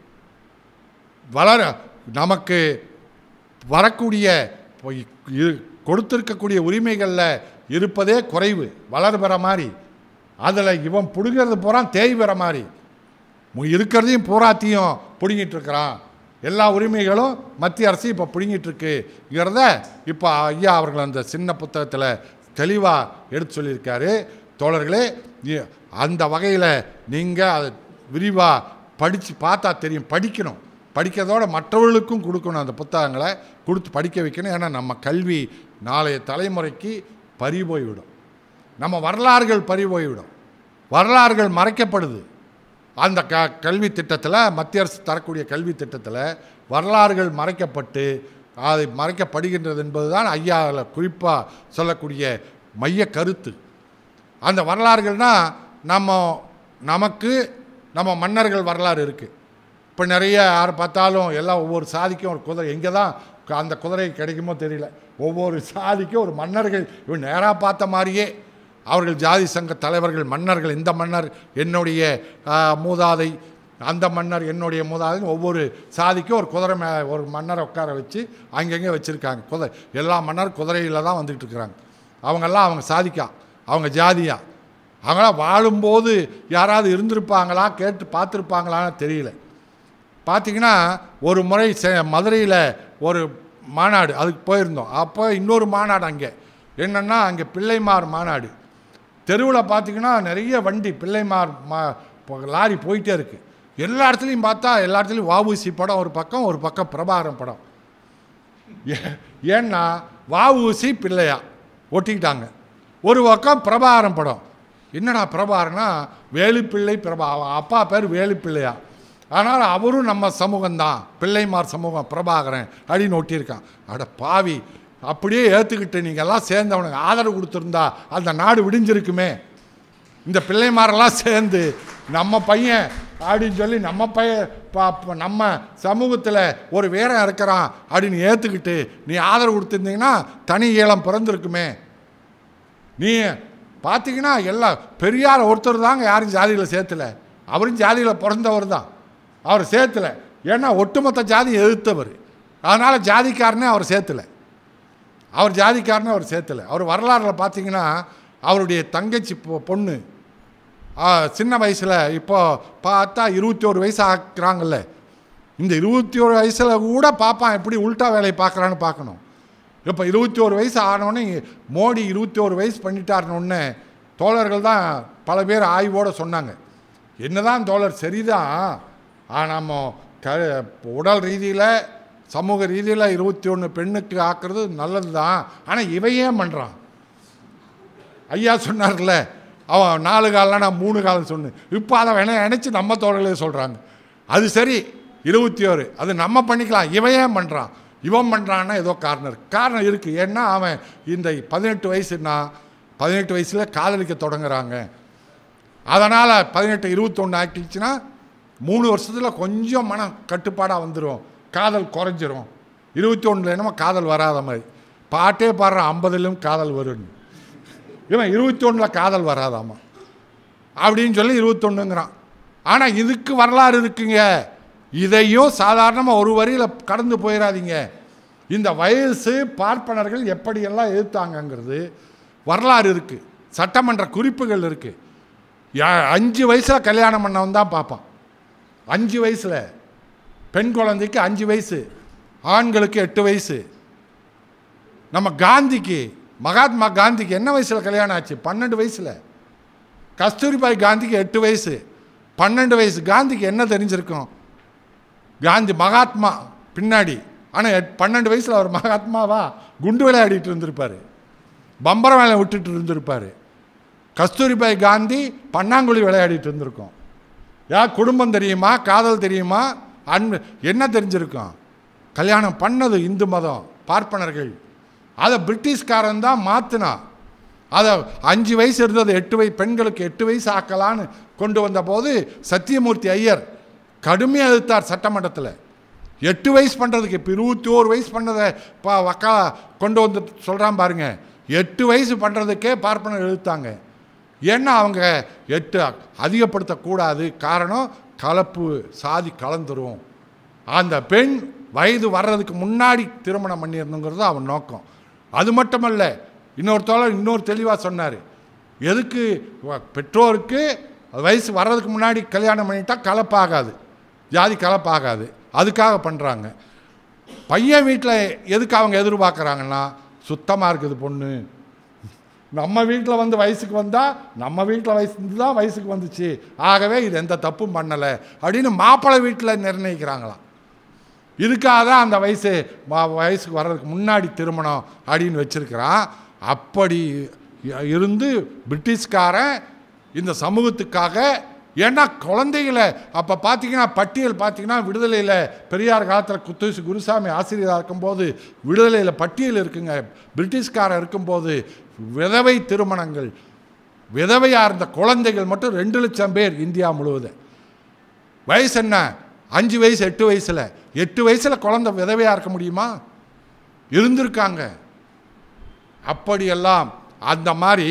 வளர நமக்கு வரக்கூடிய இப்போ இ- கொடுத்திருக்கக்கூடிய உரிமைகளில் இருப்பதே குறைவு வளர் பெற மாதிரி அதில் இவன் பிடுங்கிறது பூரா தேய் பெற மாதிரி மு- இருக்கிறதையும் பூராத்தையும் பிடுங்கிட்டு இருக்கிறான் எல்லா உரிமைகளும் மத்திய அரசு இப்போ பிடுங்கிட்டு இருக்குங்கிறத இப்போ ஐயா அவர்கள் அந்த சின்ன புத்தகத்தில் தெளிவாக எடுத்து சொல்லியிருக்காரு தோழர்களே இ- அந்த வகையில் நீங்கள் அதை விரிவாக படித்து பார்த்தா தெரியும் படிக்கணும் படிக்கிறதோட மற்றவர்களுக்கும் கொடுக்கணும் அந்த புத்தகங்களை கொடுத்து படிக்க வைக்கணும் ஏன்னா நம்ம கல்வி நாளைய தலைமுறைக்கு பறி போய்விடும் நம்ம வரலாறுகள் பறி போய்விடும் வரலாறுகள் மறைக்கப்படுது அந்த க கல்வி திட்டத்தில் மத்திய அரசு தரக்கூடிய கல்வி திட்டத்தில் வரலாறுகள் மறைக்கப்பட்டு அதை மறைக்கப்படுகின்றது என்பதுதான் ஐயாவில் குறிப்பாக சொல்லக்கூடிய மைய கருத்து அந்த வரலாறுகள்னால் நம்ம நமக்கு நம்ம மன்னர்கள் வரலாறு இருக்குது இப்போ நிறைய யார் பார்த்தாலும் எல்லாம் ஒவ்வொரு சாதிக்கும் ஒரு குதிரை எங்கே தான் அந்த குதிரை கிடைக்குமோ தெரியல ஒவ்வொரு சாதிக்கும் ஒரு மன்னர்கள் இவன் நேராக பார்த்த மாதிரியே அவர்கள் ஜாதி சங்க தலைவர்கள் மன்னர்கள் இந்த மன்னர் என்னுடைய ஆ, மூதாதை அந்த மன்னர் என்னுடைய மூதாதை ஒவ்வொரு சாதிக்கும் ஒரு குதிரை மே ஒரு மன்னரை உட்கார வச்சு அங்கங்கே வச்சுருக்காங்க குதிரை எல்லா மன்னர் குதிரையில் தான் வந்துட்டு இருக்கிறாங்க அவங்கெல்லாம் அவங்க சாதிக்கா அவங்க ஜாதியா அவங்களாம் வாழும்போது யாராவது இருந்திருப்பாங்களா கேட்டு பார்த்துருப்பாங்களான்னு தெரியல பார்த்தீங்கன்னா ஒரு முறை மதுரையில் ஒரு மாநாடு அதுக்கு போயிருந்தோம் அப்போ இன்னொரு மாநாடு அங்கே என்னென்னா அங்கே பிள்ளைமார் மாநாடு தெருவில் பார்த்தீங்கன்னா நிறைய வண்டி பிள்ளைமார் மா இப்போ லாரி போயிட்டே இருக்குது எல்லா இடத்துலையும் பார்த்தா எல்லா இடத்துலையும் வாவுசி படம் ஒரு பக்கம் ஒரு பக்கம் பிரபாகரன் படம் ஏ- ஏன்னா வாவுசி பிள்ளையா ஒட்டிக்கிட்டாங்க ஒரு பக்கம் பிரபாகரன் படம் என்னடா பிரபாகரனா வேலுப்பிள்ளை பிரபா அவன் அப்பா பேர் வேலுப்பிள்ளையா ஆனால் அவரும் நம்ம சமூகம்தான் பிள்ளைமார் சமூகம் பிரபாகரன் அப்படின்னு ஒட்டியிருக்கான் அட பாவி அப்படியே ஏற்றுக்கிட்டு நீங்கள் எல்லாம் சேர்ந்தவனுக்கு ஆதரவு கொடுத்துருந்தா அந்த நாடு விடிஞ்சிருக்குமே இந்த பிள்ளைமாரெல்லாம் சேர்ந்து நம்ம பையன் அப்படின்னு சொல்லி நம்ம பையன் ப- ப- நம்ம சமூகத்தில் ஒரு வீரம் இருக்கிறான் அப்படின்னு ஏற்றுக்கிட்டு நீ ஆதரவு கொடுத்துருந்தீங்கன்னா தனி ஈழம் பிறந்திருக்குமே நீ பார்த்தீங்கன்னா எல்லாம் பெரியார் ஒருத்தர் தாங்க யாரும் ஜாதியில் சேர்த்துல அவரும் ஜாதியில் பிறந்தவர் தான் அவர் சேர்த்துல ஏன்னா ஒட்டுமொத்த ஜாதி எதிர்த்தவர் அதனால் ஜாதிக்காரனே அவர் சேர்த்துல அவர் ஜாதிக்காரனே அவர் சேர்த்துல அவர் வரலாறில் பார்த்தீங்கன்னா அவருடைய தங்கச்சி பொ- பொண்ணு ஆ, சின்ன வயசில் இப்போ பார்த்தா இருபத்தி ஒரு வயசு ஆக்குறாங்கல்ல இந்த இருபத்தி ஒரு வயசில் கூட பார்ப்பான் எப்படி உல்டா வேலையை பார்க்குறான்னு பார்க்கணும் இப்போ இருபத்தி ஒரு வயசு ஆனோடனே மோடி இருபத்தி ஒரு வயசு பண்ணிட்டாருன்னு தோழர்கள் தான் பல பேர் ஆய்வோடு சொன்னாங்க என்னதான் தோழர் சரிதான் ஆனால் நம்ம க உடல் ரீதியில் சமூக ரீதியில் இருபத்தி ஒன்று பெண்ணுக்கு ஆக்குறது நல்லது தான் ஆனால் இவன் ஏன் பண்ணுறான் ஐயா சொன்னார்ல அவன் நாலு காலம் நான் மூணு காலம் சொன்னேன் இப்போ அதை வேணா நினச்சி நம்ம தோழர்களே சொல்கிறாங்க அது சரி இருபத்தி ஓரு அது நம்ம பண்ணிக்கலாம் இவன் ஏன் பண்ணுறான் இவன் பண்ணுறான்னா ஏதோ காரணம் இருக்கு காரணம் இருக்குது ஏன்னா அவன் இந்த பதினெட்டு வயசுனா பதினெட்டு வயசில் காதலிக்க தொடங்குறாங்க அதனால் பதினெட்டு இருபத்தொன்று ஆக்கிடுச்சுன்னா மூணு வருஷத்தில் கொஞ்சம் மன கட்டுப்பாடாக வந்துடும் காதல் குறைஞ்சிரும் இருபத்தி ஒன்றில் என்னமோ காதல் வராத மாதிரி பாட்டே பாடுறான் ஐம்பதுலையும் காதல் வரும்னு இவன் இருபத்தி ஒன்றில் காதல் வராதாமா அப்படின்னு சொல்லி இருபத்தொன்னுங்கிறான் ஆனால் இதுக்கு வரலாறு இருக்குங்க இதையும் சாதாரணமாக ஒரு வரியில் கடந்து போயிடாதீங்க இந்த வயசு பார்ப்பனர்கள் எப்படியெல்லாம் எதிர்த்தாங்கங்கிறது வரலாறு இருக்குது சட்டமன்ற குறிப்புகள் இருக்குது அஞ்சு வயசில் கல்யாணம் பண்ணவன் தான் பார்ப்பான் அஞ்சு வயசில் பெண் குழந்தைக்கு அஞ்சு வயசு ஆண்களுக்கு எட்டு வயசு நம்ம காந்திக்கு மகாத்மா காந்திக்கு என்ன வயசில் கல்யாணம் ஆச்சு பன்னெண்டு வயசில் கஸ்தூரிபாய் காந்திக்கு எட்டு வயசு பன்னெண்டு வயசு காந்திக்கு என்ன தெரிஞ்சிருக்கும் காந்தி மகாத்மா பின்னாடி ஆனால் பன்னெண்டு வயசில் அவர் மகாத்மாவா குண்டு விளையாடிட்டு இருந்திருப்பார் பம்பரம் வேலை விட்டுட்டு இருந்திருப்பார் கஸ்தூரிபாய் காந்தி பன்னாங்குழி விளையாடிட்டு இருந்திருக்கோம் யா குடும்பம் தெரியுமா காதல் தெரியுமா அன்பு என்ன தெரிஞ்சிருக்கும் கல்யாணம் பண்ணது இந்து மதம் பார்ப்பனர்கள் அதை பிரிட்டிஷ்காரன் தான் மாற்றினான் அதை அஞ்சு வயசு இருந்தது எட்டு வயசு பெண்களுக்கு எட்டு வயசு ஆக்கலான்னு கொண்டு வந்தபோது சத்தியமூர்த்தி ஐயர் கடுமையாக எதிர்த்தார் சட்டமன்றத்தில் எட்டு வயசு பண்ணுறதுக்கு இப்போ இருபத்தி ஓரு வயசு பண்ணதை பா வக்கா கொண்டு வந்து சொல்கிறான் பாருங்க எட்டு வயசு பண்ணுறதுக்கே பார்ப்பனர் எதிர்த்தாங்க ஏன்னா அவங்க எட்டு அதிகப்படுத்தக்கூடாது காரணம் கலப்பு சாதி கலந்துரும் அந்த பெண் வயது வர்றதுக்கு முன்னாடி திருமணம் பண்ணியிருந்துங்கிறது அவன் நோக்கம் அது மட்டுமல்ல இன்னொரு தோழர் இன்னொரு தெளிவாக சொன்னார் எதுக்கு வ- பெற்றோருக்கு வயசு வர்றதுக்கு முன்னாடி கல்யாணம் பண்ணிட்டா கலப்பாகாது ஜாதி கலப்பாகாது அதுக்காக பண்ணுறாங்க பையன் வீட்டில் எதுக்கு அவங்க எதிர்பார்க்குறாங்கன்னா சுத்தமாக இருக்குது பொண்ணு நம்ம வீட்டில் வந்து வயசுக்கு வந்தால் நம்ம வீட்டில் வயசு தான் வயசுக்கு வந்துச்சு ஆகவே இது எந்த தப்பும் பண்ணலை அப்படின்னு மாப்பிள்ளை வீட்டில் நிர்ணயிக்கிறாங்களாம் இதுக்காக தான் அந்த வயசு வ- வயசுக்கு வர்றதுக்கு முன்னாடி திருமணம் அப்படின்னு வச்சிருக்கிறான் அப்படி இருந்து பிரிட்டிஷ்காரன் இந்த சமூகத்துக்காக ஏன்னா குழந்தைகளை அப்போ பார்த்தீங்கன்னா பட்டியல் பார்த்தீங்கன்னா விடுதலையில் பெரியார் காலத்தில் குத்தூசி குருசாமி ஆசிரியராக இருக்கும்போது விடுதலையில் பட்டியல் இருக்குங்க பிரிட்டிஷ்காரன் இருக்கும்போது விதவை திருமணங்கள் விதவையாக இருந்த குழந்தைகள் மட்டும் ரெண்டு லட்சம் பேர் இந்தியா முழுவதும் வயசு என்ன அஞ்சு வயசு எட்டு வயசில் எட்டு வயசில் குழந்தை விதவையாக இருக்க முடியுமா இருந்திருக்காங்க அப்படியெல்லாம் அந்த மாதிரி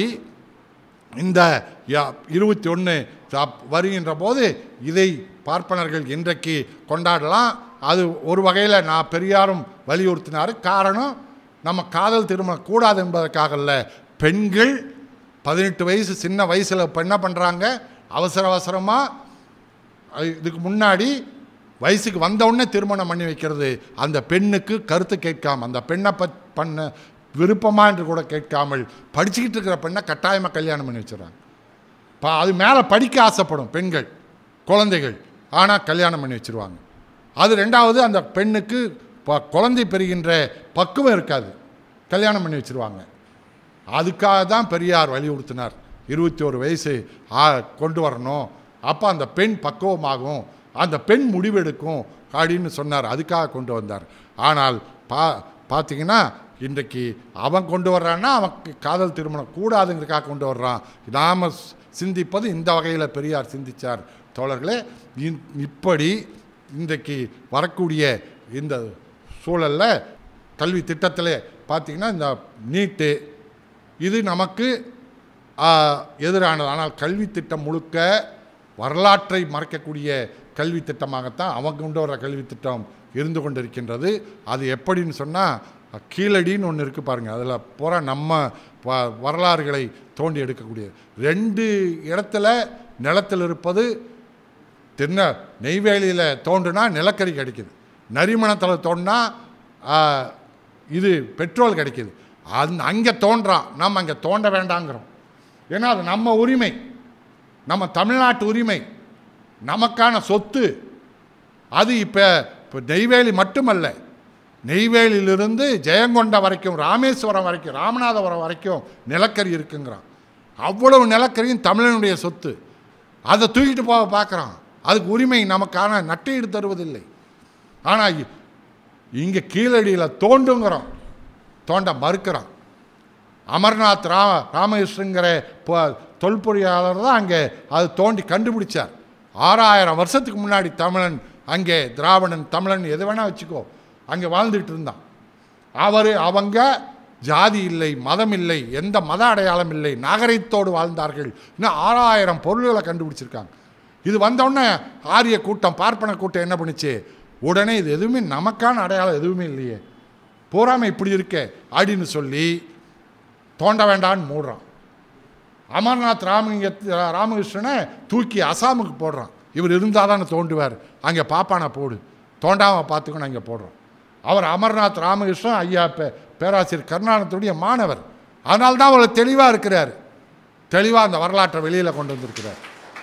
இந்த இருபத்தி ஒன்று வருகின்ற போது இதை பார்ப்பனர்கள் இன்றைக்கு கொண்டாடலாம் அது ஒரு வகையில் நான் பெரியாரும் வலியுறுத்தினார் காரணம் நம்ம காதல் திருமணம் கூடாது என்பதற்காக இல்லை பெண்கள் பதினெட்டு வயசு சின்ன வயசில் இப்போ என்ன பண்ணுறாங்க அவசர அவசரமாக இதுக்கு முன்னாடி வயசுக்கு வந்த உடனே திருமணம் பண்ணி வைக்கிறது அந்த பெண்ணுக்கு கருத்து கேட்காம அந்த பெண்ணை பத் பண்ண விருப்பமா என்று கூட கேட்காமல் படிச்சுக்கிட்டு இருக்கிற பெண்ணை கட்டாயமாக கல்யாணம் பண்ணி வச்சுறாங்க பா அது மேலே படிக்க ஆசைப்படும் பெண்கள் குழந்தைகள் ஆனால் கல்யாணம் பண்ணி வச்சுருவாங்க அது ரெண்டாவது அந்த பெண்ணுக்கு ப- குழந்தை பெறுகின்ற பக்குவம் இருக்காது கல்யாணம் பண்ணி வச்சுருவாங்க அதுக்காக தான் பெரியார் வலியுறுத்தினார் இருபத்தி ஒரு வயசு ஆ, கொண்டு வரணும் அப்போ அந்த பெண் பக்குவமாகும் அந்த பெண் முடிவெடுக்கும் அப்படின்னு சொன்னார் அதுக்காக கொண்டு வந்தார் ஆனால் பா பார்த்தீங்கன்னா இன்றைக்கு அவன் கொண்டு வர்றான்னா அவனுக்கு காதல் திருமணம் கூடாதுங்கிறதுக்காக கொண்டு வர்றான் நாம் சிந்திப்பது இந்த வகையில் பெரியார் சிந்திச்சார் தோழர்களே இந்- இப்படி இன்றைக்கு வரக்கூடிய இந்த சூழலில் கல்வி திட்டத்தில் பார்த்தீங்கன்னா இந்த நீட்டு இது நமக்கு ஆ, எதிரானது ஆனால் கல்வி திட்டம் முழுக்க வரலாற்றை மறைக்கக்கூடிய கல்வி திட்டமாகத்தான் அவங்க கொண்டு வர கல்வி திட்டம் இருந்து கொண்டிருக்கின்றது அது எப்படின்னு சொன்னால் கீழடின்னு ஒன்று இருக்குது பாருங்கள் அதில் பூரா நம்ம வ- வரலாறுகளை தோண்டி எடுக்கக்கூடிய ரெண்டு இடத்துல நிலத்தில் இருப்பது தென்ன நெய்வேலியில் தோண்டுனா நிலக்கரி கிடைக்குது நரிமணத்தில் தோண்டினா ஆ, இது பெட்ரோல் கிடைக்குது அந் அங்கே தோன்றான் நம்ம அங்கே தோண்ட வேண்டாங்கிறோம் ஏன்னா அது நம்ம உரிமை நம்ம தமிழ்நாட்டு உரிமை நமக்கான சொத்து அது இப்போ இப்போ நெய்வேலி மட்டுமல்ல நெய்வேலியிலிருந்து ஜெயங்கொண்ட வரைக்கும் ராமேஸ்வரம் வரைக்கும் ராமநாதபுரம் வரைக்கும் நிலக்கரி இருக்குங்கிறான் அவ்வளவு நிலக்கரியும் தமிழனுடைய சொத்து அதை தூக்கிட்டு போக பார்க்குறான் அதுக்கு உரிமை நமக்கான நட்டையீடு தருவதில்லை ஆனால் இங்கே கீழடியில் தோண்டுங்கிறோம் தோண்ட மறுக்கிறான் அமர்நாத் ரா ராமகிருஷ்ணங்கிற பொ- தொல்பொறியாளர் தான் அங்கே அது தோண்டி கண்டுபிடிச்சார் ஆறாயிரம் வருஷத்துக்கு முன்னாடி தமிழன் அங்கே திராவிடன் தமிழன் எது வேணால் வச்சுக்கோ அங்கே வாழ்ந்துட்டு இருந்தான் அவர் அவங்க ஜாதி இல்லை மதம் இல்லை எந்த மத அடையாளம் இல்லை நாகரிகத்தோடு வாழ்ந்தார்கள் இன்னும் ஆறாயிரம் பொருள்களை கண்டுபிடிச்சிருக்காங்க இது வந்தோடனே ஆரிய கூட்டம் பார்ப்பன கூட்டம் என்ன பண்ணுச்சு உடனே இது எதுவுமே நமக்கான அடையாளம் எதுவுமே இல்லையே பூராமை இப்படி இருக்கே அப்படின்னு சொல்லி தோண்ட வேண்டான்னு மூடுறான் அமர்நாத் ராமலிங்க ராமகிருஷ்ணனை தூக்கி அசாமுக்கு போடுறான் இவர் இருந்தால் தானே தோண்டுவார் அங்கே பாப்பானை போடு தோண்டாமல் பார்த்துக்கணும் அங்கே போடுறோம் அவர் அமர்நாத் ராமகிருஷ்ணன் ஐயா பே பேராசிரியர் கருணாநிதியுடைய மாணவர் அதனால தான் அவர் தெளிவாக இருக்கிறார் தெளிவாக அந்த வரலாற்றை வெளியில் கொண்டு வந்திருக்கிறார்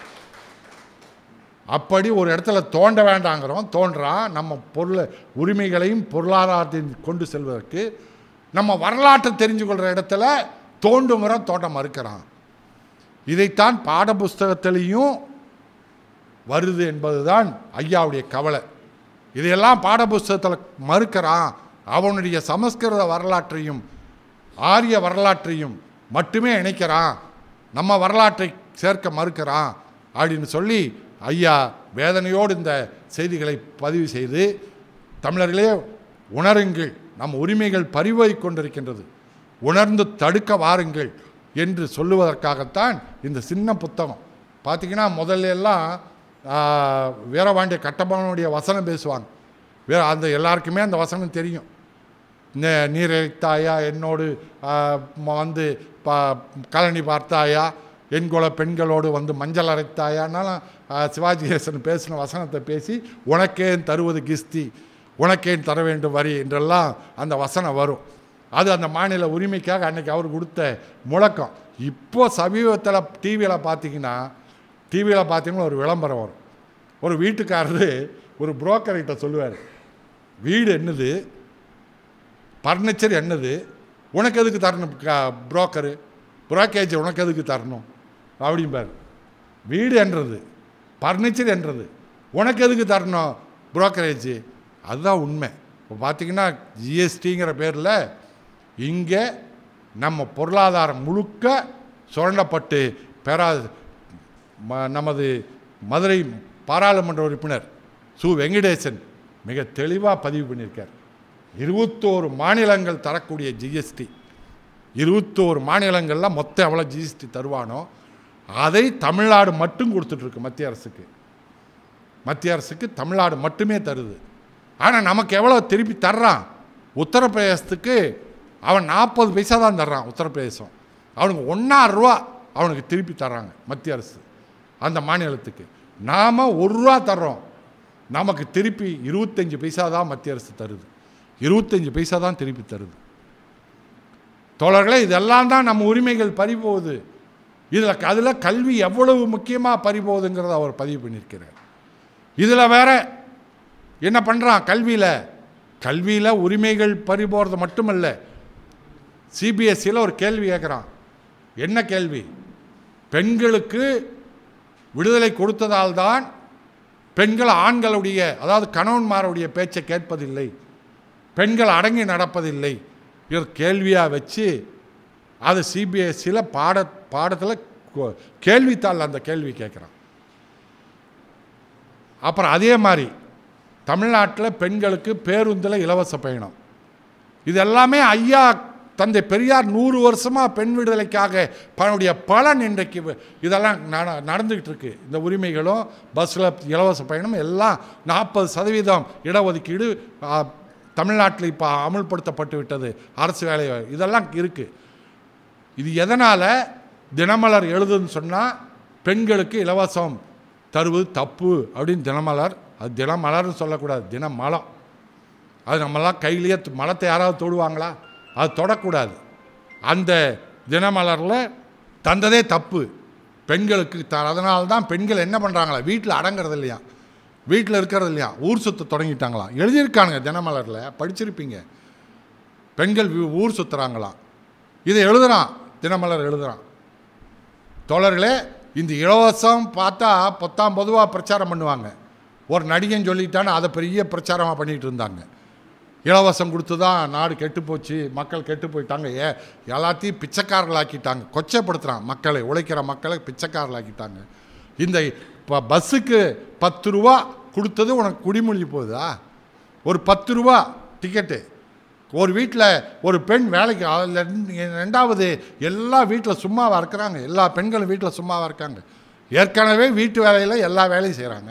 அப்படி ஒரு இடத்துல தோண்ட வேண்டாங்கிறோம் தோன்றான் நம்ம பொருள் உரிமைகளையும் பொருளாதாரத்தையும் கொண்டு செல்வதற்கு நம்ம வரலாற்றை தெரிஞ்சு கொள்கிற இடத்துல தோண்டுங்கிறோம் தோண்ட மறுக்கிறான் இதைத்தான் பாடப்புஸ்தகத்திலையும் வருது என்பதுதான் ஐயாவுடைய கவலை இதையெல்லாம் பாடப்புஸ்தகத்தில் மறுக்கிறான் அவனுடைய சமஸ்கிருத வரலாற்றையும் ஆரிய வரலாற்றையும் மட்டுமே இணைக்கிறான் நம்ம வரலாற்றை சேர்க்க மறுக்கிறான் அப்படின்னு சொல்லி ஐயா வேதனையோடு இந்த செய்திகளை பதிவு செய்து தமிழர்களே உணருங்கள் நம் உரிமைகள் பறிவோய் கொண்டிருக்கின்றது உணர்ந்து தடுக்க வாருங்கள் என்று சொல்லுவதற்காகத்தான் இந்த சின்ன புத்தகம் பார்த்தீங்கன்னா முதல்ல எல்லாம் ஆ, வீரபாண்டிய கட்டபொம்மனுடைய வசனம் பேசுவாங்க வே அந்த எல்லாருக்குமே அந்த வசனம் தெரியும் நே- நீர் இறைத்தாயா என்னோடு ஆ, ம- வந்து பா கழனி பார்த்தாயா என் குல பெண்களோடு வந்து மஞ்சள் அரைத்தாயான்னாலும் ஆ, சிவாஜி கணேசன் பேசின வசனத்தை பேசி உனக்கேன் தருவது கிஸ்தி உனக்கேன் தர வேண்டும் வரி என்றெல்லாம் அந்த வசனம் வரும் அது அந்த மாநில உரிமைக்காக அன்னைக்கு அவர் கொடுத்த முழக்கம் இப்போ சமீபத்தில் டிவியில் பார்த்தீங்கன்னா டிவியில் பார்த்தீங்கன்னா ஒரு விளம்பரம் வரும் ஒரு வீட்டுக்காரரு ஒரு புரோக்கர்கிட்ட சொல்லுவார் வீடு என்னது ஃபர்னிச்சர் என்னது உனக்கு எதுக்கு தரணும் புரோக்கரு புரோக்கேஜ் உனக்கு எதுக்கு தரணும் அப்படிம்பார் வீடு என்றது ஃபர்னிச்சர் என்றது உனக்கு எதுக்கு தரணும் புரோக்கரேஜ் அதுதான் உண்மை இப்போ பார்த்தீங்கன்னா ஜிஎஸ்டிங்கிற பேரில் இங்கே நம்ம பொருளாதாரம் முழுக்க சுரண்டப்பட்டு பெறா ம- நமது மதுரை பாராளுமன்ற உறுப்பினர் சு வெங்கடேசன் மிக தெளிவாக பதிவு பண்ணியிருக்கார் இருபத்தோரு மாநிலங்கள் தரக்கூடிய ஜிஎஸ்டி இருபத்தோரு மாநிலங்களில் மொத்தம் எவ்வளோ ஜிஎஸ்டி தருவானோ அதை தமிழ்நாடு மட்டும் கொடுத்துட்ருக்கு மத்திய அரசுக்கு மத்திய அரசுக்கு தமிழ்நாடு மட்டுமே தருது ஆனால் நமக்கு எவ்வளோ திருப்பி தர்றான் உத்தரப்பிரதேசத்துக்கு அவன் நாற்பது பைசா தான் தர்றான் உத்தரப்பிரதேசம் அவனுக்கு ஒன்றா ரூபா அவனுக்கு திருப்பி தர்றாங்க மத்திய அரசு அந்த மாநிலத்துக்கு நாம் ஒரு ரூபா தர்றோம் நமக்கு திருப்பி இருபத்தஞ்சி பைசா தான் மத்திய அரசு தருது இருபத்தஞ்சி பைசா தான் திருப்பி தருது தோழர்களே இதெல்லாம் தான் நம்ம உரிமைகள் பறிபோகுது இதில் அதில் கல்வி எவ்வளவு முக்கியமாக பறிபோகுதுங்கிறத அவர் பதிவு பண்ணியிருக்கிறார் இதில் வேற என்ன பண்ணுறான் கல்வியில் கல்வியில் உரிமைகள் பறிபோகிறது மட்டுமல்ல சிபிஎஸ்சியில் ஒரு கேள்வி கேட்குறான் என்ன கேள்வி பெண்களுக்கு விடுதலை கொடுத்ததால் தான் பெண்கள் ஆண்களுடைய அதாவது கணவன்மாருடைய பேச்சை கேட்பதில்லை பெண்கள் அடங்கி நடப்பதில்லை இது கேள்வியாக வச்சு அது சிபிஎஸ்சியில் பாட பாடத்தில் கொ- கேள்வித்தாள் அந்த கேள்வி கேட்குறான் அப்புறம் அதே மாதிரி தமிழ்நாட்டில் பெண்களுக்கு பேருந்தில் இலவச பயணம் இது எல்லாமே ஐயா தந்தை பெரியார் நூறு வருஷமாக பெண் விடுதலைக்காக தன்னுடைய பலன் இன்றைக்கு வ- இதெல்லாம் நட- நடந்துக்கிட்டு இருக்கு இந்த உரிமைகளும் பஸ்ஸில் இலவச பயணம் எல்லாம் நாற்பது சதவீதம் இடஒதுக்கீடு ஆ, தமிழ்நாட்டில் இப்போ அமுல்படுத்தப்பட்டு விட்டது அரசு வேலை இதெல்லாம் இருக்குது இது எதனால் தினமலர் எழுதுன்னு சொன்னால் பெண்களுக்கு இலவசம் தருவது தப்பு அப்படின்னு தினமலர் அது தினமலர்னு சொல்லக்கூடாது தினமலம் அது நம்மலாம் கையிலேயே து- மலத்தை யாராவது தொடுவாங்களா அது தொடக்கூடாது அந்த தினமலரில் தந்ததே தப்பு பெண்களுக்கு த அதனால தான் பெண்கள் என்ன பண்ணுறாங்களா வீட்டில் அடங்குறது இல்லையா வீட்டில் இருக்கிறது இல்லையா ஊர் சுத்த தொடங்கிட்டாங்களாம் எழுதியிருக்கானுங்க தினமலரில் படிச்சிருப்பீங்க பெண்கள் வீ- ஊர் சுற்றுறாங்களாம் இதை எழுதுறான் தினமலர் எழுதுறான் தோழர்களே இந்த இலவசம் பார்த்தா பொத்தாம் பொதுவாக பிரச்சாரம் பண்ணுவாங்க ஒரு நடிகன் சொல்லிட்டான்னு அதை பெரிய பிரச்சாரமாக பண்ணிகிட்டு இருந்தாங்க இலவசம் கொடுத்து தான் நாடு கெட்டு போச்சு மக்கள் கெட்டு போயிட்டாங்க ஏ எல்லாத்தையும் பிச்சைக்காரர்களாக்கிட்டாங்க கொச்சைப்படுத்துகிறான் மக்களை உழைக்கிற மக்களை பிச்சைக்காரர்களாக்கிட்டாங்க இந்த இப்போ பஸ்ஸுக்கு பத்து ரூபா கொடுத்தது உனக்கு குடிமொழி போகுதா ஒரு பத்து ரூபா டிக்கெட்டு ஒரு வீட்டில் ஒரு பெண் வேலைக்கு அதுல ரெண்டு- ரெண்டாவது எல்லா வீட்டில் சும்மாவாக இருக்கிறாங்க எல்லா பெண்களும் வீட்டில் சும்மாவாக இருக்காங்க ஏற்கனவே வீட்டு வேலையில் எல்லா வேலையும் செய்கிறாங்க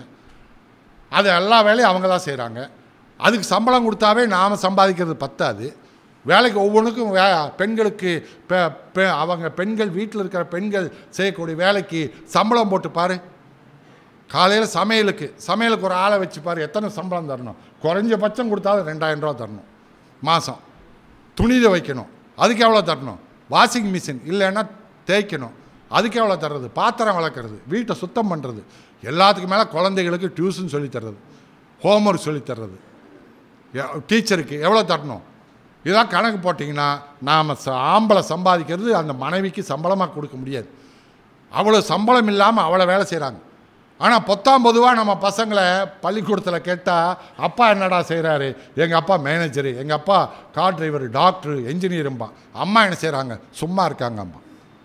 அது எல்லா வேலையும் அவங்க தான் செய்கிறாங்க அதுக்கு சம்பளம் கொடுத்தாவே நாம் சம்பாதிக்கிறது பத்தாது வேலைக்கு ஒவ்வொன்றுக்கும் வே பெண்களுக்கு பெ- பெ- அவங்க பெண்கள் வீட்டில் இருக்கிற பெண்கள் செய்யக்கூடிய வேலைக்கு சம்பளம் போட்டு பாரு காலையில் சமையலுக்கு சமையலுக்கு ஒரு ஆளை வச்சு பாரு எத்தனை சம்பளம் தரணும் குறைஞ்சபட்சம் கொடுத்தாலும் ரெண்டாயிரம் ரூபா தரணும் மாதம் துணி வைக்கணும் அதுக்கு எவ்வளோ தரணும் வாஷிங் மிஷின் இல்லைன்னா தேய்க்கணும் அதுக்கு எவ்வளோ தர்றது பாத்திரம் வளர்க்குறது வீட்டை சுத்தம் பண்ணுறது எல்லாத்துக்கும் மேலே குழந்தைகளுக்கு டியூஷன் சொல்லித் தர்றது ஹோம்ஒர்க் சொல்லித் தர்றது எ- டீச்சருக்கு எவ்வளோ தரணும் இதெல்லாம் கணக்கு போட்டிங்கன்னா நாம் ச ஆம்பளை சம்பாதிக்கிறது அந்த மனைவிக்கு சம்பளமாக கொடுக்க முடியாது அவ்வளோ சம்பளம் இல்லாமல் அவ்வளோ வேலை செய்கிறாங்க ஆனால் பொத்தாம் பொதுவாக நம்ம பசங்களை பள்ளிக்கூடத்தில் கேட்டால் அப்பா என்னடா செய்கிறாரு எங்கள் அப்பா மேனேஜரு எங்கள் அப்பா கார் டிரைவர் டாக்டரு என்ஜினியரும்பா அம்மா என்ன செய்கிறாங்க சும்மா இருக்காங்க அம்மா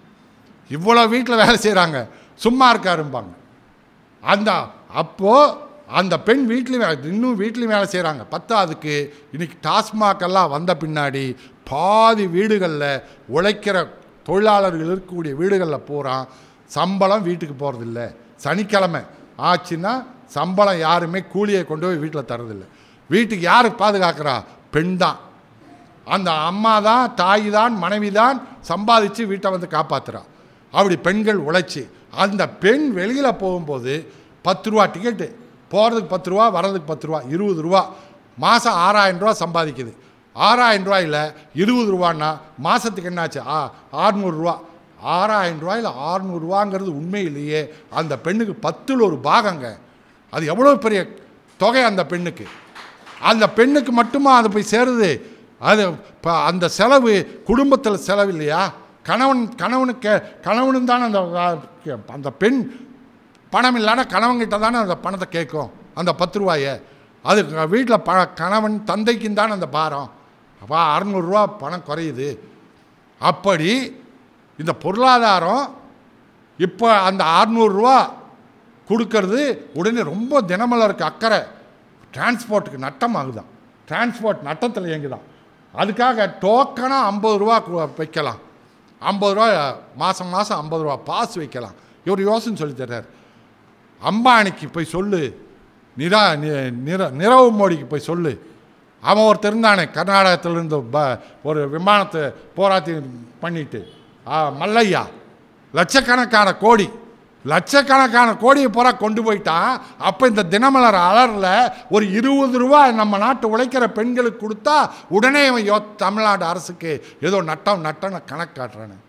இவ்வளோ வீட்டில் வேலை செய்கிறாங்க சும்மா இருக்காரும்பாங்க அந்த அப்போது அந்த பெண் வீட்லேயும் வேலை இன்னும் வீட்லேயும் வேலை செய்கிறாங்க பத்தாவதுக்கு இன்னைக்கு டாஸ்மாக் எல்லாம் வந்த பின்னாடி பாதி வீடுகளில் உழைக்கிற தொழிலாளர்கள் இருக்கக்கூடிய வீடுகளில் பூரா சம்பளம் வீட்டுக்கு போகிறதில்ல சனிக்கிழமை ஆச்சுன்னா சம்பளம் யாருமே கூலியை கொண்டு போய் வீட்டில் தரதில்ல வீட்டுக்கு யார் பாதுகாக்கிறா பெண் தான் அந்த அம்மா தான் தாய் தான் மனைவி தான் சம்பாதிச்சு வீட்டை வந்து காப்பாத்துறா அப்படி பெண்கள் உழைச்சி அந்த பெண் வெளியில் போகும்போது பத்து ரூபா டிக்கெட்டு போகிறதுக்கு பத்து ரூபா வர்றதுக்கு பத்து ரூபா இருபது ரூபா மாதம் ஆறாயிரம் ரூபா சம்பாதிக்குது ஆறாயிரம் ரூபாயில் இருபது ரூபான்னா மாதத்துக்கு என்னாச்சு ஆ ஆறுநூறுரூவா ஆறாயிரம் ரூபாயில் ஆறுநூறுவாங்கிறது உண்மையிலேயே அந்த பெண்ணுக்கு பத்தில் ஒரு பாகங்க அது எவ்வளோ பெரிய தொகை அந்த பெண்ணுக்கு அந்த பெண்ணுக்கு மட்டுமா அது போய் சேருது அது இப்போ அந்த செலவு குடும்பத்தில் செலவு இல்லையா கணவன் கணவனுக்கு கணவனும் தானே அந்த அந்த பெண் பணம் இல்லைன்னா கணவன்கிட்ட தானே அந்த பணத்தை கேட்கும் அந்த பத்து ரூபாயை அது வீட்டில் ப கணவன் தந்தைக்கும் தானே அந்த பாரம் அப்போ அறநூறுரூவா பணம் குறையுது அப்படி இந்த பொருளாதாரம் இப்போ அந்த அறநூறுரூவா கொடுக்கறது உடனே ரொம்ப தினமலருக்கு அக்கறை டிரான்ஸ்போர்ட்டுக்கு நட்டம் ஆகுதான் டிரான்ஸ்போர்ட் நட்டத்தில் இயங்குதான் அதுக்காக டோக்கனாக ஐம்பது ரூபா கு- வைக்கலாம் ஐம்பது ரூபா மாதம் மாதம் ஐம்பது ரூபா பாஸ் வைக்கலாம் இவர் யோசனை சொல்லி தர்றார் அம்பானிக்கு போய் சொல்லு நிரா நி- நிர நிரவ் மோடிக்கு போய் சொல்லு அவன் ஒருத்தர் இருந்தானே கர்நாடகத்திலிருந்து ப ஒரு விமானத்தை போராத்தி பண்ணிட்டு ஆ, மல்லையா லட்சக்கணக்கான கோடி லட்சக்கணக்கான கோடியை பூரா கொண்டு போயிட்டான் அப்போ இந்த தினமலர் அலரில் ஒரு இருபது ரூபா நம்ம நாட்டு உழைக்கிற பெண்களுக்கு கொடுத்தா உடனே இவன் யோ தமிழ்நாடு அரசுக்கு ஏதோ நட்டம் நட்டம்னு கணக்கு காட்டுறானு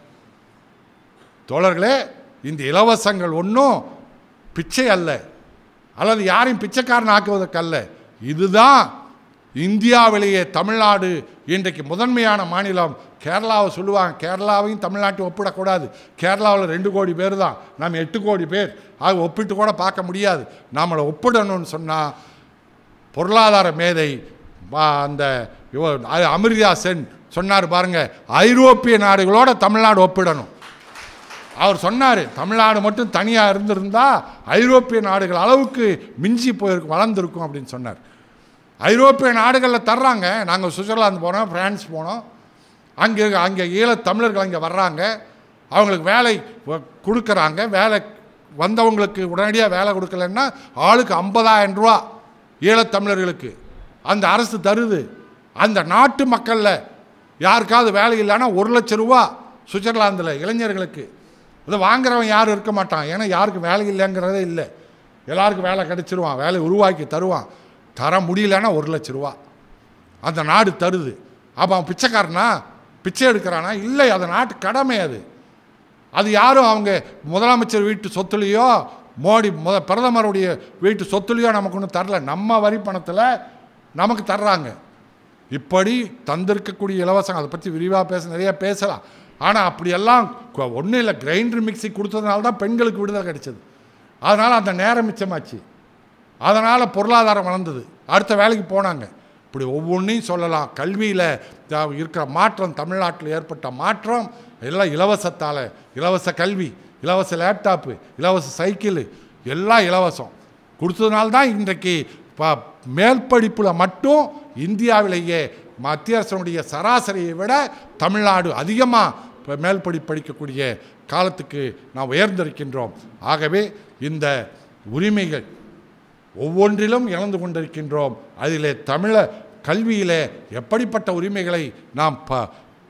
தோழர்களே இந்த இலவசங்கள் ஒன்றும் பிச்சை அல்ல அல்லது யாரையும் பிச்சைக்காரன் ஆக்குவதற்கல்ல இதுதான் இந்தியாவிலேயே தமிழ்நாடு இன்றைக்கு முதன்மையான மாநிலம் கேரளாவை சொல்லுவாங்க கேரளாவையும் தமிழ்நாட்டையும் ஒப்பிடக்கூடாது கேரளாவில் ரெண்டு கோடி பேர் தான் நம்ம எட்டு கோடி பேர் ஆக ஒப்பிட்டு கூட பார்க்க முடியாது நம்மளை ஒப்பிடணும்னு சொன்னால் பொருளாதார மேதை வா- அந்த இவ- அ- அமிர்தா சென் சொன்னார் பாருங்க ஐரோப்பிய நாடுகளோட தமிழ்நாடு ஒப்பிடணும் அவர் சொன்னார் தமிழ்நாடு மட்டும் தனியாக இருந்திருந்தா ஐரோப்பிய நாடுகள் அளவுக்கு மிஞ்சி போயிருக்கும் வளர்ந்துருக்கும் அப்படின்னு சொன்னார் ஐரோப்பிய நாடுகளில் தர்றாங்க நாங்கள் சுவிட்சர்லாந்து போனோம் பிரான்ஸ் போனோம் அங்கே அங்கே ஈழத் தமிழர்கள் அங்கே வர்றாங்க அவங்களுக்கு வேலை வ- கொடுக்கறாங்க வேலை வந்தவங்களுக்கு உடனடியாக வேலை கொடுக்கலன்னா ஆளுக்கு ஐம்பதாயிரம் ரூபா ஈழத்தமிழர்களுக்கு அந்த அரசு தருது அந்த நாட்டு மக்களில் யாருக்காவது வேலை இல்லைன்னா ஒரு லட்சம் ரூபா சுவிட்சர்லாந்தில் இளைஞர்களுக்கு இதை வாங்குறவன் யாரும் இருக்க மாட்டான் ஏன்னா யாருக்கும் வேலை இல்லைங்கிறதே இல்லை எல்லாருக்கும் வேலை கிடைச்சிருவான் வேலை உருவாக்கி தருவான் தர முடியலன்னா ஒரு லட்ச ரூபா அந்த நாடு தருது அப்போ அவன் பிச்சைக்காரனா பிச்சை எடுக்கிறானா இல்லை அது நாட்டு கடமை அது அது யாரும் அவங்க முதலமைச்சர் வீட்டு சொத்துலேயோ மோடி முத பிரதமருடைய வீட்டு சொத்துலேயோ நமக்கு ஒன்றும் தரல நம்ம வரி பணத்தில் நமக்கு தர்றாங்க இப்படி தந்திருக்கக்கூடிய இலவசம் அதை பற்றி விரிவாக பேச நிறைய பேசலாம் ஆனால் அப்படியெல்லாம் ஒன்றும் இல்லை கிரைண்டர் மிக்ஸி கொடுத்ததுனால தான் பெண்களுக்கு விடுதலை கிடைச்சது அதனால் அந்த நேரம் மிச்சமாச்சு அதனால் பொருளாதாரம் வளர்ந்தது அடுத்த வேலைக்கு போனாங்க இப்படி ஒவ்வொன்றையும் சொல்லலாம் கல்வியில் இருக்கிற மாற்றம் தமிழ்நாட்டில் ஏற்பட்ட மாற்றம் எல்லாம் இலவசத்தால் இலவச கல்வி இலவச லேப்டாப்பு இலவச சைக்கிள் எல்லாம் இலவசம் கொடுத்ததுனால தான் இன்றைக்கு ப மேல் படிப்பில் மட்டும் இந்தியாவிலேயே மத்திய அரசனுடைய சராசரியை விட தமிழ்நாடு அதிகமாக இப்போ மேல் படி படிக்கக்கூடிய காலத்துக்கு நாம் உயர்ந்திருக்கின்றோம் ஆகவே இந்த உரிமைகள் ஒவ்வொன்றிலும் இழந்து கொண்டிருக்கின்றோம் அதிலே தமிழ கல்வியிலே எப்படிப்பட்ட உரிமைகளை நாம் ப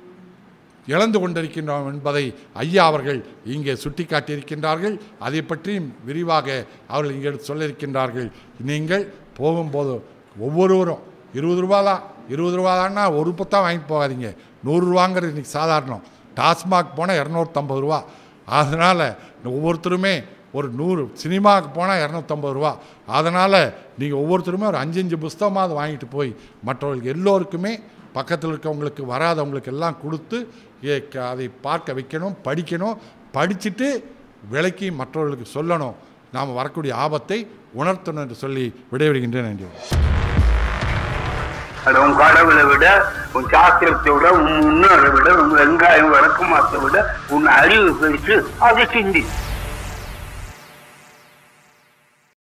இழந்து கொண்டிருக்கின்றோம் என்பதை ஐயா அவர்கள் இங்கே சுட்டிக்காட்டியிருக்கின்றார்கள் அதை பற்றியும் விரிவாக அவர்கள் இங்கே எடுத்து சொல்லியிருக்கின்றார்கள் நீங்கள் போகும்போது ஒவ்வொருவரும் இருபது ரூபா தான் இருபது ரூபா தான்னா ஒரு புத்தகம் வாங்கிட்டு போகாதீங்க நூறுரூவாங்கிறது இன்றைக்கி சாதாரணம் டாஸ்மாக் போனால் இரநூத்தம்பது ரூபா அதனால் ஒவ்வொருத்தருமே ஒரு நூறு சினிமாவுக்கு போனால் இரநூத்தம்பது ரூபா அதனால் நீங்கள் ஒவ்வொருத்தருமே ஒரு அஞ்சு அஞ்சு புஸ்தகமாவது வாங்கிட்டு போய் மற்றவர்களுக்கு எல்லோருக்குமே பக்கத்தில் இருக்கவங்களுக்கு வராதவங்களுக்கு எல்லாம் கொடுத்து ஏ- க- அதை பார்க்க வைக்கணும் படிக்கணும் படிச்சுட்டு விலைக்கு மற்றவர்களுக்கு சொல்லணும் நாம் வரக்கூடிய ஆபத்தை உணர்த்தணும் என்று சொல்லி விடைபெறுகின்றேன் நன்றி
அட உன் கடவுளை விட உன் சாஸ்திரத்தை விட உன் முன்னோரை விட உன் வெங்காயம் விளக்கமாத்தை விட உன் அறிவு பெருசு அதை சிந்தி